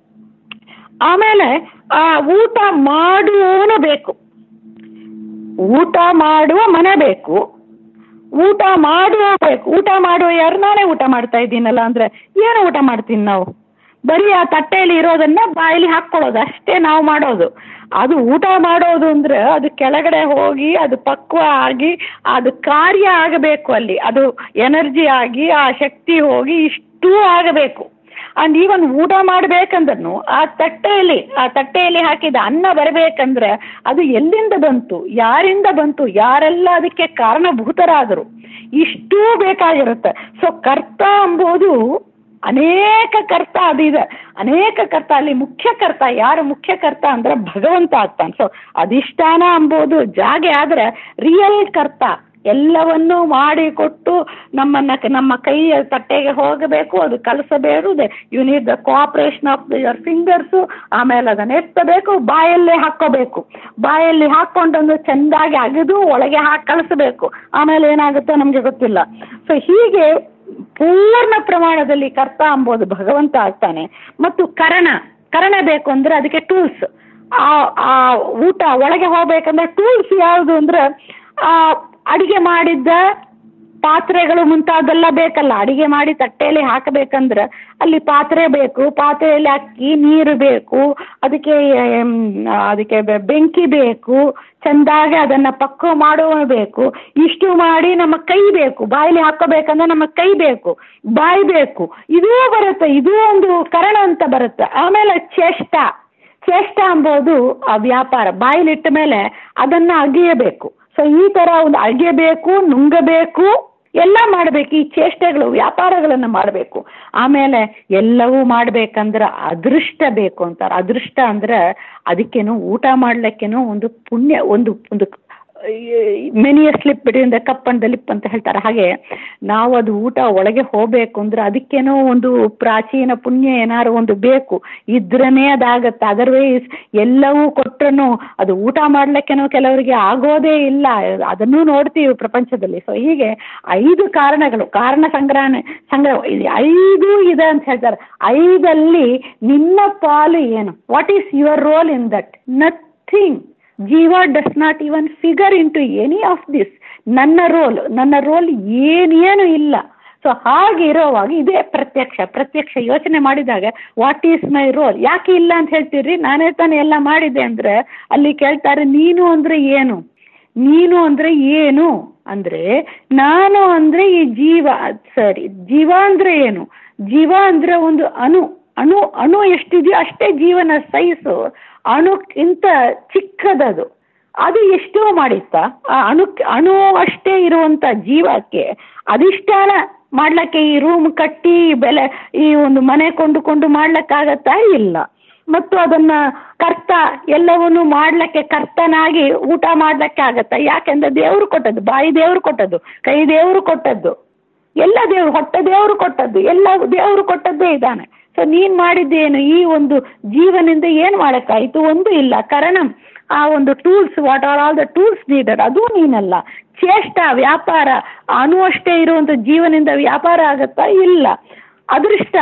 ಆಮೇಲೆ ಆ ಊಟ ಮಾಡುವವನು ಬೇಕು ಊಟ ಮಾಡುವ ಮನೆ ಬೇಕು ಊಟ ಮಾಡಬೇಕು ಊಟ ಮಾಡುವ ಯಾರು ನಾನೇ ಊಟ ಮಾಡ್ತಾ ಇದ್ದೀನಲ್ಲ ಅಂದರೆ ಏನು ಊಟ ಮಾಡ್ತೀನಿ ನಾವು ಬರೀ ಆ ತಟ್ಟೆಯಲ್ಲಿ ಇರೋದನ್ನ ಬಾಯಲ್ಲಿ ಹಾಕ್ಕೊಳ್ಳೋದು ಅಷ್ಟೇ ನಾವು ಮಾಡೋದು ಅದು ಊಟ ಮಾಡೋದು ಅಂದರೆ ಅದು ಕೆಳಗಡೆ ಹೋಗಿ ಅದು ಪಕ್ವ ಆಗಿ ಅದು ಕಾರ್ಯ ಆಗಬೇಕು ಅಲ್ಲಿ ಅದು ಎನರ್ಜಿ ಆಗಿ ಆ ಶಕ್ತಿ ಹೋಗಿ ಇಷ್ಟೂ ಆಗಬೇಕು ಅಂಡ್ ಈವನ್ ಊಟ ಮಾಡಬೇಕಂದ್ರೂ ಆ ತಟ್ಟೆಯಲ್ಲಿ ಆ ತಟ್ಟೆಯಲ್ಲಿ ಹಾಕಿದ ಅನ್ನ ಬರಬೇಕಂದ್ರೆ ಅದು ಎಲ್ಲಿಂದ ಬಂತು ಯಾರಿಂದ ಬಂತು ಯಾರೆಲ್ಲ ಅದಕ್ಕೆ ಕಾರಣಭೂತರಾದರು ಇಷ್ಟೂ ಬೇಕಾಗಿರುತ್ತೆ ಸೊ ಕರ್ತ ಎಂಬುದು ಅನೇಕ ಕರ್ತ ಅದಿದೆ ಅನೇಕ ಕರ್ತ ಅಲ್ಲಿ ಮುಖ್ಯ ಕರ್ತ ಯಾರು ಮುಖ್ಯ ಕರ್ತ ಅಂದ್ರೆ ಭಗವಂತ ಆಗ್ತಾನೆ ಸೊ ಅಧಿಷ್ಠಾನ ಎಂಬುದು ಜಾಗೆ ಆದರೆ ರಿಯಲ್ ಕರ್ತ ಎಲ್ಲವನ್ನೂ ಮಾಡಿಕೊಟ್ಟು ನಮ್ಮನ್ನ ನಮ್ಮ ಕೈಯ ತಟ್ಟೆಗೆ ಹೋಗಬೇಕು ಅದು ಕಲಿಸಬೇಕು you need the cooperation of your fingers ಆಮೇಲೆ ಅದನ್ನು ಎತ್ತಬೇಕು ಬಾಯಲ್ಲೇ ಹಾಕ್ಕೋಬೇಕು ಬಾಯಲ್ಲಿ ಹಾಕ್ಕೊಂಡೊಂದು ಚೆಂದಾಗಿ ಅಗೆದು ಒಳಗೆ ಹಾಕಿ ಕಳಿಸಬೇಕು ಆಮೇಲೆ ಏನಾಗುತ್ತೋ ನಮಗೆ ಗೊತ್ತಿಲ್ಲ ಸೊ ಹೀಗೆ ಪೂರ್ಣ ಪ್ರಮಾಣದಲ್ಲಿ ಕರ್ತ ಎಂಬುದು ಭಗವಂತ ಆಗ್ತಾನೆ ಮತ್ತು ಕರಣ ಕರಣ ಬೇಕು ಅಂದರೆ ಅದಕ್ಕೆ ಟೂಲ್ಸ್ ಆ ಆ ಊಟ ಒಳಗೆ ಹೋಗ್ಬೇಕಂದ್ರೆ ಟೂಲ್ಸ್ ಯಾವುದು ಅಂದ್ರೆ ಆ ಅಡಿಗೆ ಮಾಡಿದ್ದ ಪಾತ್ರೆಗಳು ಮುಂತಾದೆಲ್ಲ ಬೇಕಲ್ಲ ಅಡಿಗೆ ಮಾಡಿ ತಟ್ಟೆಯಲ್ಲಿ ಹಾಕಬೇಕಂದ್ರೆ ಅಲ್ಲಿ ಪಾತ್ರೆ ಬೇಕು ಪಾತ್ರೆಯಲ್ಲಿ ಅಕ್ಕಿ ನೀರು ಬೇಕು ಅದಕ್ಕೆ ಆಮ್, ಅದಕ್ಕೆ ಬೆ- ಬೆಂಕಿ ಬೇಕು ಚೆಂದಾಗಿ ಅದನ್ನು ಪಕ್ವ ಮಾಡುವ ಬೇಕು ಇಷ್ಟು ಮಾಡಿ ನಮ್ಮ ಕೈ ಬೇಕು ಬಾಯಲ್ಲಿ ಹಾಕೋಬೇಕಂದ್ರೆ ನಮ್ಮ ಕೈ ಬೇಕು ಬಾಯಿ ಬೇಕು ಇದೂ ಬರುತ್ತೆ ಇದೂ ಒಂದು ಕರಣ ಅಂತ ಬರುತ್ತೆ ಆಮೇಲೆ ಚೇಷ್ಟ ಚೇಷ್ಟ ಎಂಬುದು ಆ ವ್ಯಾಪಾರ ಬಾಯಿಲಿಟ್ಟ ಮೇಲೆ ಅದನ್ನು ಅಗಿಯಬೇಕು ಸೊ ಈ ಥರ ಒಂದು ಅಗಿಯಬೇಕು ನುಂಗಬೇಕು ಎಲ್ಲ ಮಾಡಬೇಕು ಈ ಚೇಷ್ಟೆಗಳು ವ್ಯಾಪಾರಗಳನ್ನು ಮಾಡಬೇಕು ಆಮೇಲೆ ಎಲ್ಲವೂ ಮಾಡಬೇಕಂದ್ರೆ ಅದೃಷ್ಟ ಬೇಕು ಅಂತಾರೆ ಅದೃಷ್ಟ ಅಂದ್ರೆ ಅದಕ್ಕೇನು ಊಟ ಮಾಡ್ಲಿಕ್ಕೇನು ಒಂದು ಪುಣ್ಯ ಒಂದು ಒಂದು many a slip between the cup and the lip ಅಂತ ಹೇಳ್ತಾರೆ ಹಾಗೆ ನಾವು ಅದು ಊಟ ಒಳಗೆ ಹೋಗಬೇಕು ಅಂದ್ರೆ ಅದಕ್ಕೇನೋ ಒಂದು ಪ್ರಾಚೀನ ಪುಣ್ಯ ಏನಾದ್ರು ಒಂದು ಬೇಕು ಇದ್ರೇ ಅದಾಗತ್ತೆ ಅದರ್ವೈಸ್ ಎಲ್ಲವೂ ಕೊಟ್ಟರು ಅದು ಊಟ ಮಾಡ್ಲಿಕ್ಕೇನೋ ಕೆಲವರಿಗೆ ಆಗೋದೇ ಇಲ್ಲ ಅದನ್ನೂ ನೋಡ್ತೀವಿ ಪ್ರಪಂಚದಲ್ಲಿ ಸೊ ಹೀಗೆ ಐದು ಕಾರಣಗಳು ಕಾರಣ ಸಂಗ್ರಹಣೆ ಸಂಗ್ರಹ ಇದು ಐದು ಇದೆ ಅಂತ ಹೇಳ್ತಾರೆ ಐದಲ್ಲಿ ನಿನ್ನ ಪಾಲು ಏನು what is your role in that nothing ಜೀವ does not even figure in to any of this ನನ್ನ ರೋಲ್ ನನ್ನ ರೋಲ್ ಏನೇನು ಇಲ್ಲ ಸೊ ಹಾಗೆ ಇರೋವಾಗ ಇದೇ ಪ್ರತ್ಯಕ್ಷ ಪ್ರತ್ಯಕ್ಷ ಯೋಚನೆ ಮಾಡಿದಾಗ ವಾಟ್ ಈಸ್ ಮೈ ರೋಲ್ ಯಾಕೆ ಇಲ್ಲ ಅಂತ ಹೇಳ್ತೀರಿ ನಾನೇ ತಾನೇ ಎಲ್ಲ ಮಾಡಿದ್ದೆ ಅಂದರೆ ಅಲ್ಲಿ ಕೇಳ್ತಾರೆ ನೀನು ಅಂದರೆ ಏನು ನೀನು ಅಂದರೆ ಏನು ಅಂದರೆ ನಾನು ಅಂದರೆ ಈ ಜೀವ ಸರಿ ಜೀವ ಅಂದರೆ ಏನು ಜೀವ ಅಂದರೆ ಒಂದು ಅಣು ಅಣು ಅಣು ಎಷ್ಟಿದೆಯೋ ಅಷ್ಟೇ ಜೀವನ ಸೈಜು ಅಣುಕ್ಕಿಂತ ಚಿಕ್ಕದದು ಅದು ಎಷ್ಟೋ ಮಾಡಿತ್ತ ಆ ಅಣು ಅಣು ಅಷ್ಟೇ ಇರುವಂಥ ಜೀವಕ್ಕೆ ಅಧಿಷ್ಠಾನ ಮಾಡ್ಲಿಕ್ಕೆ ಈ ರೂಮ್ ಕಟ್ಟಿ ಬೆಲೆ ಈ ಒಂದು ಮನೆ ಕೊಂಡುಕೊಂಡು ಮಾಡ್ಲಿಕ್ಕಾಗತ್ತಾ ಇಲ್ಲ ಮತ್ತು ಅದನ್ನ ಕರ್ತ ಎಲ್ಲವನ್ನೂ ಮಾಡ್ಲಿಕ್ಕೆ ಕರ್ತನಾಗಿ ಊಟ ಮಾಡ್ಲಿಕ್ಕೆ ಆಗತ್ತಾ ಯಾಕೆಂದ್ರೆ ದೇವರು ಕೊಟ್ಟದ್ದು ಬಾಯಿ ದೇವರು ಕೊಟ್ಟದ್ದು ಕೈ ದೇವರು ಕೊಟ್ಟದ್ದು ಎಲ್ಲ ದೇವರು ಹೊಟ್ಟೆ ದೇವರು ಕೊಟ್ಟದ್ದು ಎಲ್ಲ ದೇವರು ಕೊಟ್ಟದ್ದೇ ಇದ್ದಾನೆ ಸೊ ನೀನು ಮಾಡಿದ್ದೇನು ಈ ಒಂದು ಜೀವನಿಂದ ಏನು ಮಾಡೋಕ್ಕಾಯಿತು ಒಂದು ಇಲ್ಲ ಕಾರಣ ಆ ಒಂದು tools what are all the tools needed ಅದು ನೀನಲ್ಲ ಚೇಷ್ಟ ವ್ಯಾಪಾರ ಅಣು ಅಷ್ಟೇ ಇರುವಂಥ ಜೀವನಿಂದ ವ್ಯಾಪಾರ ಆಗತ್ತಾ ಇಲ್ಲ ಅದೃಷ್ಟ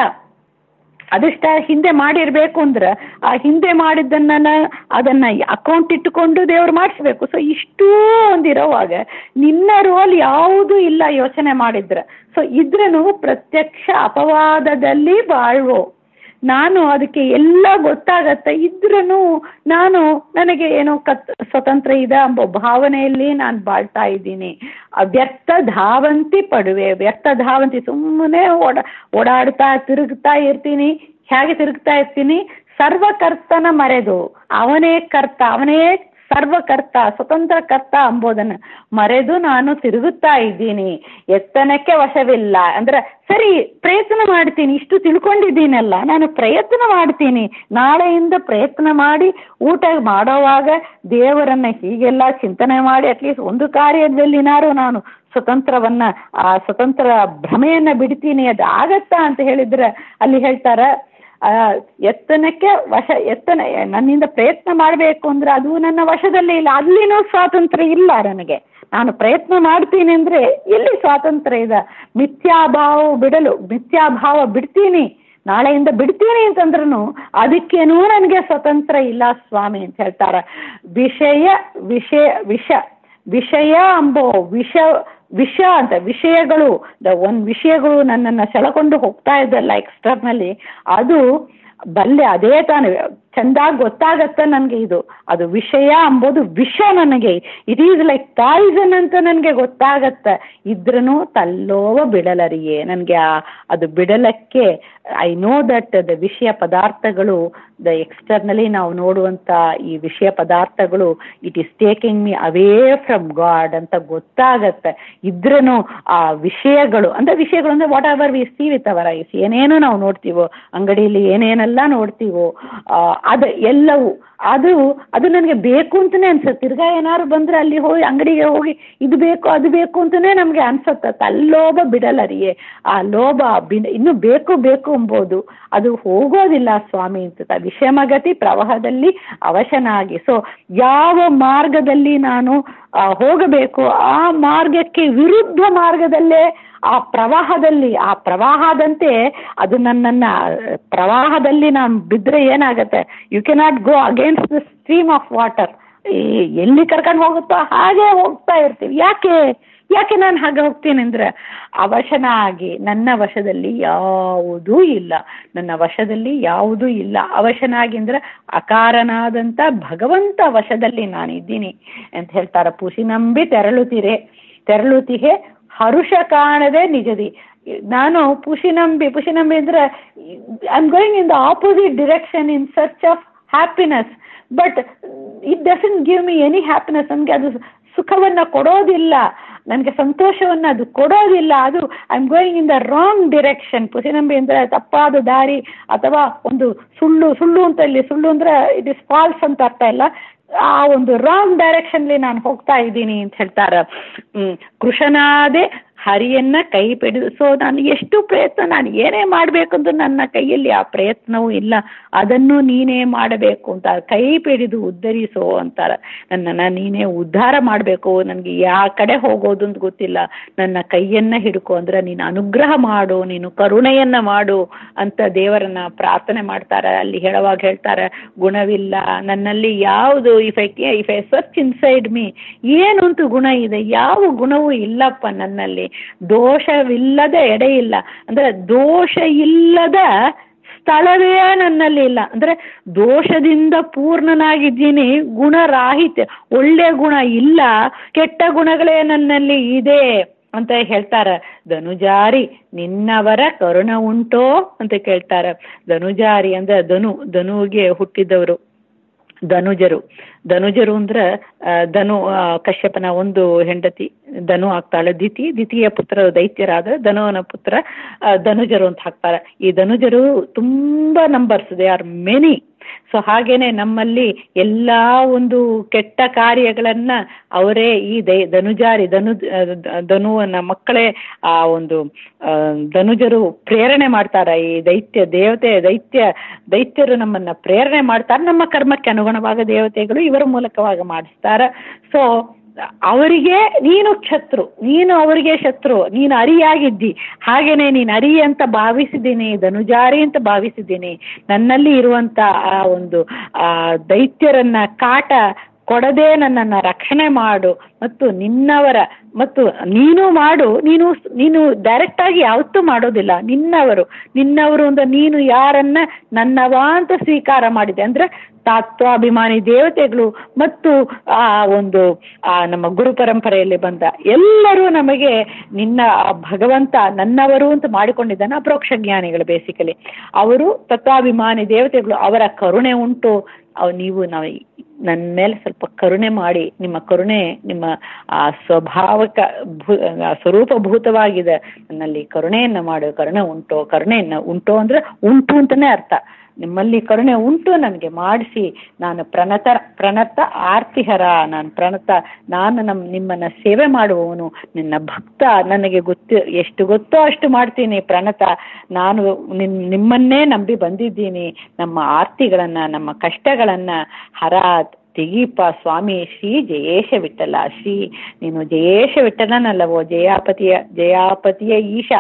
ಅದೃಷ್ಟ ಹಿಂದೆ ಮಾಡಿರಬೇಕು ಅಂದ್ರೆ ಆ ಹಿಂದೆ ಮಾಡಿದ್ದನ್ನ ಅದನ್ನು ಅಕೌಂಟ್ ಇಟ್ಟುಕೊಂಡು ದೇವರು ಮಾಡಿಸ್ಬೇಕು ಸೊ ಇಷ್ಟೂ ಒಂದಿರೋವಾಗ ನಿನ್ನ ರೋಲ್ ಯಾವುದೂ ಇಲ್ಲ ಯೋಚನೆ ಮಾಡಿದ್ರೆ ಸೊ ಇದ್ರೂ ಪ್ರತ್ಯಕ್ಷ ಅಪವಾದದಲ್ಲಿ ಬಾಳ್ವೋ ನಾನು ಅದಕ್ಕೆ ಎಲ್ಲ ಗೊತ್ತಾಗತ್ತೆ ಇದ್ರೂ ನಾನು ನನಗೆ ಏನೋ ಕತ್ ಸ್ವತಂತ್ರ ಇದೆ ಎಂಬ ಭಾವನೆಯಲ್ಲಿ ನಾನು ಬಾಳ್ತಾ ಇದ್ದೀನಿ ವ್ಯರ್ಥ ಧಾವಂತಿ ಪಡುವೆ ವ್ಯರ್ಥ ಧಾವಂತಿ ಸುಮ್ಮನೆ ಓಡ ಓಡಾಡ್ತಾ ತಿರುಗ್ತಾ ಇರ್ತೀನಿ ಹೇಗೆ ತಿರುಗ್ತಾ ಇರ್ತೀನಿ ಸರ್ವಕರ್ತನ ಮರೆದು ಅವನೇ ಕರ್ತ ಅವನೇ ಸರ್ವಕರ್ತ ಸ್ವತಂತ್ರ ಕರ್ತ ಎಂಬುದನ್ನು ಮರೆದು ನಾನು ತಿರುಗುತ್ತಾ ಇದ್ದೀನಿ ಎತ್ತನಕ್ಕೆ ವಶವಿಲ್ಲ ಅಂದ್ರೆ ಸರಿ ಪ್ರಯತ್ನ ಮಾಡ್ತೀನಿ ಇಷ್ಟು ತಿಳ್ಕೊಂಡಿದ್ದೀನಲ್ಲ ನಾನು ಪ್ರಯತ್ನ ಮಾಡ್ತೀನಿ ನಾಳೆಯಿಂದ ಪ್ರಯತ್ನ ಮಾಡಿ ಊಟ ಮಾಡೋವಾಗ ದೇವರನ್ನ ಹೀಗೆಲ್ಲ ಚಿಂತನೆ ಮಾಡಿ ಅಟ್ಲೀಸ್ಟ್ ಒಂದು ಕಾರ್ಯದಲ್ಲಿನಾರು ನಾನು ಸ್ವತಂತ್ರವನ್ನ ಆ ಸ್ವತಂತ್ರ ಭ್ರಮೆಯನ್ನ ಬಿಡ್ತೀನಿ ಅದು ಆಗತ್ತಾ ಅಂತ ಹೇಳಿದ್ರೆ ಅಲ್ಲಿ ಹೇಳ್ತಾರೆ ಎತ್ತನಕ್ಕೆ ವಶ ಎತ್ತನ ನನ್ನಿಂದ ಪ್ರಯತ್ನ ಮಾಡಬೇಕು ಅಂದ್ರೆ ಅದು ನನ್ನ ವಶದಲ್ಲೇ ಇಲ್ಲ ಅಲ್ಲಿನೂ ಸ್ವಾತಂತ್ರ್ಯ ಇಲ್ಲ ನನಗೆ ನಾನು ಪ್ರಯತ್ನ ಮಾಡ್ತೀನಿ ಅಂದರೆ ಎಲ್ಲಿ ಸ್ವಾತಂತ್ರ್ಯ ಇದೆ ಮಿಥ್ಯಾಭಾವ ಬಿಡಲು ಮಿಥ್ಯಾಭಾವ ಬಿಡ್ತೀನಿ ನಾಳೆಯಿಂದ ಬಿಡ್ತೀನಿ ಅಂತಂದ್ರೂ ಅದಕ್ಕೇನೂ ನನಗೆ ಸ್ವತಂತ್ರ ಇಲ್ಲ ಸ್ವಾಮಿ ಅಂತ ಹೇಳ್ತಾರೆ ವಿಷಯ ವಿಷಯ ವಿಷ ವಿಷಯ ಅಂಬೋ ವಿಷ ವಿಷಯ ಅಂತ ವಿಷಯಗಳು ದ ಒಂದು ವಿಷಯಗಳು ನನ್ನನ್ನು ಸೆಳೆಕೊಂಡು ಹೋಗ್ತಾ ಇದ್ದಲ್ಲ ಎಕ್ಸ್ಟರ್ನಲ್ಲಿ ಅದು ಬಲ್ಲೆ ಅದೇ ತಾನೇ ಚೆಂದಾಗಿ ಗೊತ್ತಾಗತ್ತೆ ನನಗೆ ಇದು ಅದು ವಿಷಯ ಅಂಬೋದು ವಿಷ ನನಗೆ ಇಟ್ ಈಸ್ ಲೈಕ್ ಪಾಯ್ಸನ್ ಅಂತ ನನಗೆ ಗೊತ್ತಾಗತ್ತೆ ಇದ್ರೂ ತಲ್ಲೋವ ಬಿಡಲರಿಯೇ ನನಗೆ ಆ ಅದು ಬಿಡಲಕ್ಕೆ ಐ ನೋ ದಟ್ ದ ವಿಷಯ ಪದಾರ್ಥಗಳು ದ ಎಕ್ಸ್ಟರ್ನಲಿ ನಾವು ನೋಡುವಂಥ ಈ ವಿಷಯ ಪದಾರ್ಥಗಳು it is taking me away from God ಅಂತ ಗೊತ್ತಾಗತ್ತೆ ಇದ್ರೂ ಆ ವಿಷಯಗಳು ಅಂದರೆ ವಿಷಯಗಳು ಅಂದರೆ whatever we see with our eyes ಏನೇನು ನಾವು ನೋಡ್ತೀವೋ ಅಂಗಡಿಯಲ್ಲಿ ಏನೇನೆಲ್ಲ ನೋಡ್ತೀವೋ ಅದು ಎಲ್ಲವೂ ಅದು ಅದು ನನಗೆ ಬೇಕು ಅಂತಲೇ ಅನ್ಸುತ್ತೆ ತಿರ್ಗಾ ಏನಾದ್ರು ಬಂದರೆ ಅಲ್ಲಿ ಹೋಗಿ ಅಂಗಡಿಗೆ ಹೋಗಿ ಇದು ಬೇಕು ಅದು ಬೇಕು ಅಂತಲೇ ನಮಗೆ ಅನ್ಸುತ್ತೆ ತಲ್ಲೋಭ ಬಿಡಲರಿಯೇ ಆ ಲೋಭ ಬಿಡ ಇನ್ನು ಬೇಕು ಬೇಕು ಎಂಬುದು ಅದು ಹೋಗೋದಿಲ್ಲ ಸ್ವಾಮಿ ಅಂತ ವಿಷಮಗತಿ ಪ್ರವಾಹದಲ್ಲಿ ಅವಶನಾಗಿ ಸೊ ಯಾವ ಮಾರ್ಗದಲ್ಲಿ ನಾನು ಹೋಗಬೇಕು ಆ ಮಾರ್ಗಕ್ಕೆ ವಿರುದ್ಧ ಮಾರ್ಗದಲ್ಲೇ ಆ ಪ್ರವಾಹದಲ್ಲಿ ಆ ಪ್ರವಾಹದಂತೆ ಅದು ನನ್ನನ್ನು ಪ್ರವಾಹದಲ್ಲಿ ನಾನು ಬಿದ್ದರೆ ಏನಾಗುತ್ತೆ you cannot go against the stream of water ಎಲ್ಲಿ ಕರ್ಕೊಂಡು ಹೋಗುತ್ತೋ ಹಾಗೆ ಹೋಗ್ತಾ ಇರ್ತೀವಿ ಯಾಕೆ ಯಾಕೆ ನಾನು ಹಾಗೆ ಹೋಗ್ತೀನಿ ಅಂದರೆ ಅವಶನ ಆಗಿ ನನ್ನ ವಶದಲ್ಲಿ ಯಾವುದೂ ಇಲ್ಲ ನನ್ನ ವಶದಲ್ಲಿ ಯಾವುದೂ ಇಲ್ಲ ಅವಶನಾಗಿ ಅಂದರೆ ಅಕಾರನಾದಂಥ ಭಗವಂತ ವಶದಲ್ಲಿ ನಾನಿದ್ದೀನಿ ಅಂತ ಹೇಳ್ತಾರೆ ಪುಸಿ ನಂಬಿ ತೆರಳುತ್ತೀರೆ ತೆರಳುತ್ತಿಹೆ ಹರುಷ ಕಾಣದೆ ನಿಜದಿ ನಾನು ಪುಷಿನಂಬಿ ಪುಷಿನಂಬಿ ಅಂದರೆ I am going in the opposite direction in search of happiness but it doesn't give me any happiness ನನಗೆ ಅದು ಸುಖವನ್ನು ಕೊಡೋದಿಲ್ಲ ನನಗೆ ಸಂತೋಷವನ್ನು ಅದು ಕೊಡೋದಿಲ್ಲ ಅದು I am going in the wrong direction ಪುಸಿನಂಬಿ ಅಂದರೆ ತಪ್ಪಾದ ದಾರಿ ಅಥವಾ ಒಂದು ಸುಳ್ಳು ಸುಳ್ಳು ಅಂತ ಇಲ್ಲಿ ಸುಳ್ಳು ಅಂದರೆ ಇಟ್ ಇಸ್ ಫಾಲ್ಸ್ ಅಂತ ಅರ್ಥ ಇಲ್ಲ ಆ ಒಂದು ರಾಂಗ್ ಡೈರೆಕ್ಷನ್ಲಿ ನಾನು ಹೋಗ್ತಾ ಇದ್ದೀನಿ ಅಂತ ಹೇಳ್ತಾರೆ ಕೃಷನಾದೆ ಹರಿಯನ್ನ ಕೈ ಪಿಡಿದು ಸೊ ನಾನು ಎಷ್ಟು ಪ್ರಯತ್ನ ನಾನು ಏನೇ ಮಾಡಬೇಕಂದು ನನ್ನ ಕೈಯಲ್ಲಿ ಆ ಪ್ರಯತ್ನವೂ ಇಲ್ಲ ಅದನ್ನು ನೀನೇ ಮಾಡಬೇಕು ಅಂತ ಕೈ ಪಿಡಿದು ಉದ್ಧರಿಸೋ ಅಂತಾರೆ ನನ್ನನ್ನು ನೀನೇ ಉದ್ಧಾರ ಮಾಡಬೇಕು ನನಗೆ ಯಾವ ಕಡೆ ಹೋಗೋದು ಅಂತ ಗೊತ್ತಿಲ್ಲ ನನ್ನ ಕೈಯನ್ನು ಹಿಡ್ಕೊ ಅಂದರೆ ನೀನು ಅನುಗ್ರಹ ಮಾಡು ನೀನು ಕರುಣೆಯನ್ನು ಮಾಡು ಅಂತ ದೇವರನ್ನ ಪ್ರಾರ್ಥನೆ ಮಾಡ್ತಾರೆ ಅಲ್ಲಿ ಹೇಳುವಾಗ ಹೇಳ್ತಾರೆ ಗುಣವಿಲ್ಲ ನನ್ನಲ್ಲಿ ಯಾವುದು if I if I search inside me ಏನು ಅಂತ ಗುಣ ಇದೆ ಯಾವ ಗುಣವೂ ಇಲ್ಲಪ್ಪ ನನ್ನಲ್ಲಿ ದೋಷವಿಲ್ಲದ ಎಡೆ ಇಲ್ಲ ಅಂದರೆ ದೋಷ ಇಲ್ಲದ ಸ್ಥಳವೇ ನನ್ನಲ್ಲಿ ಇಲ್ಲ ಅಂದರೆ ದೋಷದಿಂದ ಪೂರ್ಣನಾಗಿದ್ದೀನಿ ಗುಣರಾಹಿತ್ಯ ಒಳ್ಳೆ ಗುಣ ಇಲ್ಲ ಕೆಟ್ಟ ಗುಣಗಳೇ ನನ್ನಲ್ಲಿ ಇದೆ ಅಂತ ಹೇಳ್ತಾರೆ ಧನುಜಾರಿ ನಿನ್ನವರ ಕರುಣ ಉಂಟೋ ಅಂತ ಕೇಳ್ತಾರೆ ಧನುಜಾರಿ ಅಂದರೆ ಧನು ಧನುವಿಗೆ ಹುಟ್ಟಿದವರು ಧನುಜರು ಧನುಜರು ಅಂದ್ರೆ ಧನು ಕಶ್ಯಪನ ಒಂದು ಹೆಂಡತಿ ಧನು ಆಗ್ತಾಳೆ ದಿತಿ ದಿತಿಯ ಪುತ್ರ ದೈತ್ಯರಾದ ಧನುವನ ಪುತ್ರ ಧನುಜರು ಅಂತ ಹಾಕ್ತಾರೆ ಈ ಧನುಜರು ತುಂಬ numbers they are many so ಹಾಗೇನೆ ನಮ್ಮಲ್ಲಿ ಎಲ್ಲ ಒಂದು ಕೆಟ್ಟ ಕಾರ್ಯಗಳನ್ನು ಅವರೇ ಈ ದೈ ಧನುಜಾರಿ ಧನು ಧನುವನ ಮಕ್ಕಳೇ ಆ ಒಂದು ಧನುಜರು ಪ್ರೇರಣೆ ಮಾಡ್ತಾರೆ ಈ ದೈತ್ಯ ದೇವತೆ ದೈತ್ಯ ದೈತ್ಯರು ನಮ್ಮನ್ನು ಪ್ರೇರಣೆ ಮಾಡ್ತಾರೆ ನಮ್ಮ ಕರ್ಮಕ್ಕೆ ಅನುಗುಣವಾಗ ದೇವತೆಗಳು ಇವರ ಮೂಲಕವಾಗಿ ಮಾಡಿಸ್ತಾರೆ ಸೊ ಅವರಿಗೆ ನೀನು ಶತ್ರು ನೀನು ಅವರಿಗೆ ಶತ್ರು ನೀನು ಅರಿಯಾಗಿದ್ದಿ ಹಾಗೇನೆ ನೀನು ಅರಿ ಅಂತ ಭಾವಿಸಿದ್ದೀನಿ ಧನುಜಾರಿ ಅಂತ ಭಾವಿಸಿದ್ದೀನಿ ನನ್ನಲ್ಲಿ ಇರುವಂಥ ಆ ಒಂದು ಆ ದೈತ್ಯರನ್ನ ಕಾಟ ಕೊಡದೆ ನನ್ನನ್ನು ರಕ್ಷಣೆ ಮಾಡು ಮತ್ತು ನಿನ್ನವರ ಮತ್ತು ನೀನು ಮಾಡು ನೀನು ನೀನು ಡೈರೆಕ್ಟಾಗಿ ಯಾವತ್ತೂ ಮಾಡೋದಿಲ್ಲ ನಿನ್ನವರು ನಿನ್ನವರು ಅಂದ್ರೆ ನೀನು ಯಾರನ್ನ ನನ್ನವ ಅಂತ ಸ್ವೀಕಾರ ಮಾಡಿದೆ ಅಂದರೆ ತಾತ್ವಾಭಿಮಾನಿ ದೇವತೆಗಳು ಮತ್ತು ಆ ಒಂದು ಆ ನಮ್ಮ ಗುರು ಪರಂಪರೆಯಲ್ಲಿ ಬಂದ ಎಲ್ಲರೂ ನಮಗೆ ನಿನ್ನ ಭಗವಂತ ನನ್ನವರು ಅಂತ ಮಾಡಿಕೊಂಡಿದ್ದಾನೆ ಅಪ್ರೋಕ್ಷ ಜ್ಞಾನಿಗಳು ಬೇಸಿಕಲಿ ಅವರು ತತ್ವಾಭಿಮಾನಿ ದೇವತೆಗಳು ಅವರ ಕರುಣೆ ಉಂಟು ಅವು ನೀವು ನಾವು ನನ್ನ ಮೇಲೆ ಸ್ವಲ್ಪ ಕರುಣೆ ಮಾಡಿ ನಿಮ್ಮ ಕರುಣೆ ನಿಮ್ಮ ಆ ಸ್ವಭಾವಕ ಭೂ ಸ್ವರೂಪಭೂತವಾಗಿದೆ ನನ್ನಲ್ಲಿ ಕರುಣೆಯನ್ನು ಮಾಡು ಕರುಣೆ ಉಂಟು ಕರುಣೆಯನ್ನು ಉಂಟು ಅಂದರೆ ಉಂಟು ಅಂತಲೇ ಅರ್ಥ ನಿಮ್ಮಲ್ಲಿ ಕರುಣೆ ಉಂಟು ನನಗೆ ಮಾಡಿಸಿ ನಾನು ಪ್ರಣತ ಪ್ರಣತ ಆರ್ತಿಹರ ನಾನು ಪ್ರಣತ ನಾನು ನಮ್ಮ ನಿಮ್ಮನ್ನು ಸೇವೆ ಮಾಡುವವನು ನಿನ್ನ ಭಕ್ತ ನನಗೆ ಗೊತ್ತು ಎಷ್ಟು ಗೊತ್ತೋ ಅಷ್ಟು ಮಾಡ್ತೀನಿ ಪ್ರಣತ ನಾನು ನಿಮ್ ನಿಮ್ಮನ್ನೇ ನಂಬಿ ಬಂದಿದ್ದೀನಿ ನಮ್ಮ ಆರ್ತಿಗಳನ್ನು ನಮ್ಮ ಕಷ್ಟಗಳನ್ನು ಹರ ತೆಗೀಪ ಸ್ವಾಮಿ ಶ್ರೀ ಜಯೇಶ ವಿಠಲ ಶ್ರೀ ನೀನು ಜಯೇಶ ವಿಠಲನಲ್ಲವೋ ಜಯಾಪತಿಯ ಜಯಾಪತಿಯ ಈಶ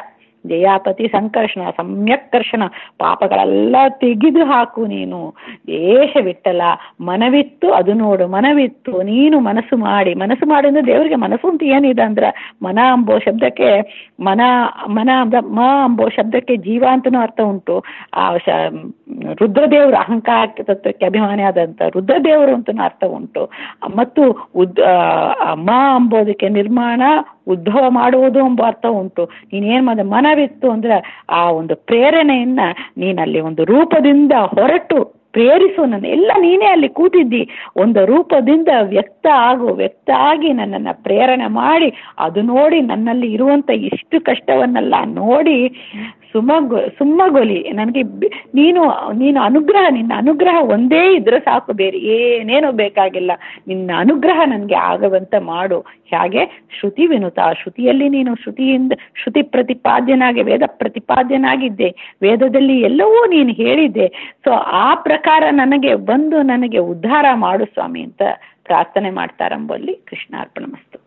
ಜಯಾಪತಿ ಸಂಕರ್ಷಣ ಸಮ್ಯಕ್ ಕರ್ಷಣ ಪಾಪಗಳೆಲ್ಲ ತೆಗೆದು ಹಾಕು ನೀನು ದೇಶ ಬಿಟ್ಟಲ್ಲ ಮನವಿತ್ತು ಅದು ನೋಡು ಮನವಿತ್ತು ನೀನು ಮನಸ್ಸು ಮಾಡಿ ಮನಸ್ಸು ಮಾಡಿ ಅಂದ್ರೆ ದೇವರಿಗೆ ಮನಸ್ಸು ಅಂತ ಏನಿದೆ ಅಂದ್ರೆ ಮನ ಅಂಬೋ ಶಬ್ದಕ್ಕೆ ಮನ ಮನ ಅಂದ ಮ ಅಂಬೋ ಶಬ್ದಕ್ಕೆ ಜೀವ ಅಂತನೂ ಅರ್ಥ ಉಂಟು ಆ ಶ ರುದ್ರದೇವರು ಅಹಂಕಾರಕ್ಕೆ ತತ್ವಕ್ಕೆ ಅಭಿಮಾನಿ ಆದಂಥ ರುದ್ರದೇವರು ಅಂತನೂ ಅರ್ಥ ಉಂಟು ಮತ್ತು ಉದ್ ಮ ಅಂಬೋದಕ್ಕೆ ನಿರ್ಮಾಣ ಉದ್ಭವ ಮಾಡುವುದು ಎಂಬ ಅರ್ಥ ಉಂಟು ನೀನೇನು ಮಾಡಿದೆ ಮನವಿತ್ತು ಅಂದ್ರೆ ಆ ಒಂದು ಪ್ರೇರಣೆಯನ್ನ ನೀನಲ್ಲಿ ಒಂದು ರೂಪದಿಂದ ಹೊರಟು ಪ್ರೇರಿಸು ನನ್ನ ಎಲ್ಲ ನೀನೇ ಅಲ್ಲಿ ಕೂತಿದ್ದಿ ಒಂದು ರೂಪದಿಂದ ವ್ಯಕ್ತ ಆಗು ವ್ಯಕ್ತ ಆಗಿ ನನ್ನನ್ನು ಪ್ರೇರಣೆ ಮಾಡಿ ಅದು ನೋಡಿ ನನ್ನಲ್ಲಿ ಇರುವಂಥ ಇಷ್ಟು ಕಷ್ಟವನ್ನೆಲ್ಲ ನೋಡಿ ಸುಮಗೊ ಸುಮ್ಮಗೊಲಿ ನನಗೆ ನೀನು ನೀನು ಅನುಗ್ರಹ ನಿನ್ನ ಅನುಗ್ರಹ ಒಂದೇ ಇದ್ರೆ ಸಾಕು ಬೇರೆ ಏನೇನೋ ಬೇಕಾಗಿಲ್ಲ ನಿನ್ನ ಅನುಗ್ರಹ ನನಗೆ ಆಗವಂತೆ ಮಾಡು ಹಾಗೆ ಶ್ರುತಿ ವಿನುತ ಶ್ರುತಿಯಲ್ಲಿ ನೀನು ಶ್ರುತಿಯಿಂದ ಶ್ರುತಿ ಪ್ರತಿಪಾದ್ಯನಾಗಿ ವೇದ ಪ್ರತಿಪಾದ್ಯನಾಗಿದ್ದೆ ವೇದದಲ್ಲಿ ಎಲ್ಲವೂ ನೀನು ಹೇಳಿದ್ದೆ ಸೊ ಆ ಪ್ರಕಾರ ನನಗೆ ಬಂದು ನನಗೆ ಉದ್ಧಾರ ಮಾಡು ಸ್ವಾಮಿ ಅಂತ ಪ್ರಾರ್ಥನೆ ಮಾಡ್ತಾರಂಬಲ್ಲಿ ಕೃಷ್ಣಾರ್ಪಣ ಮಸ್ತು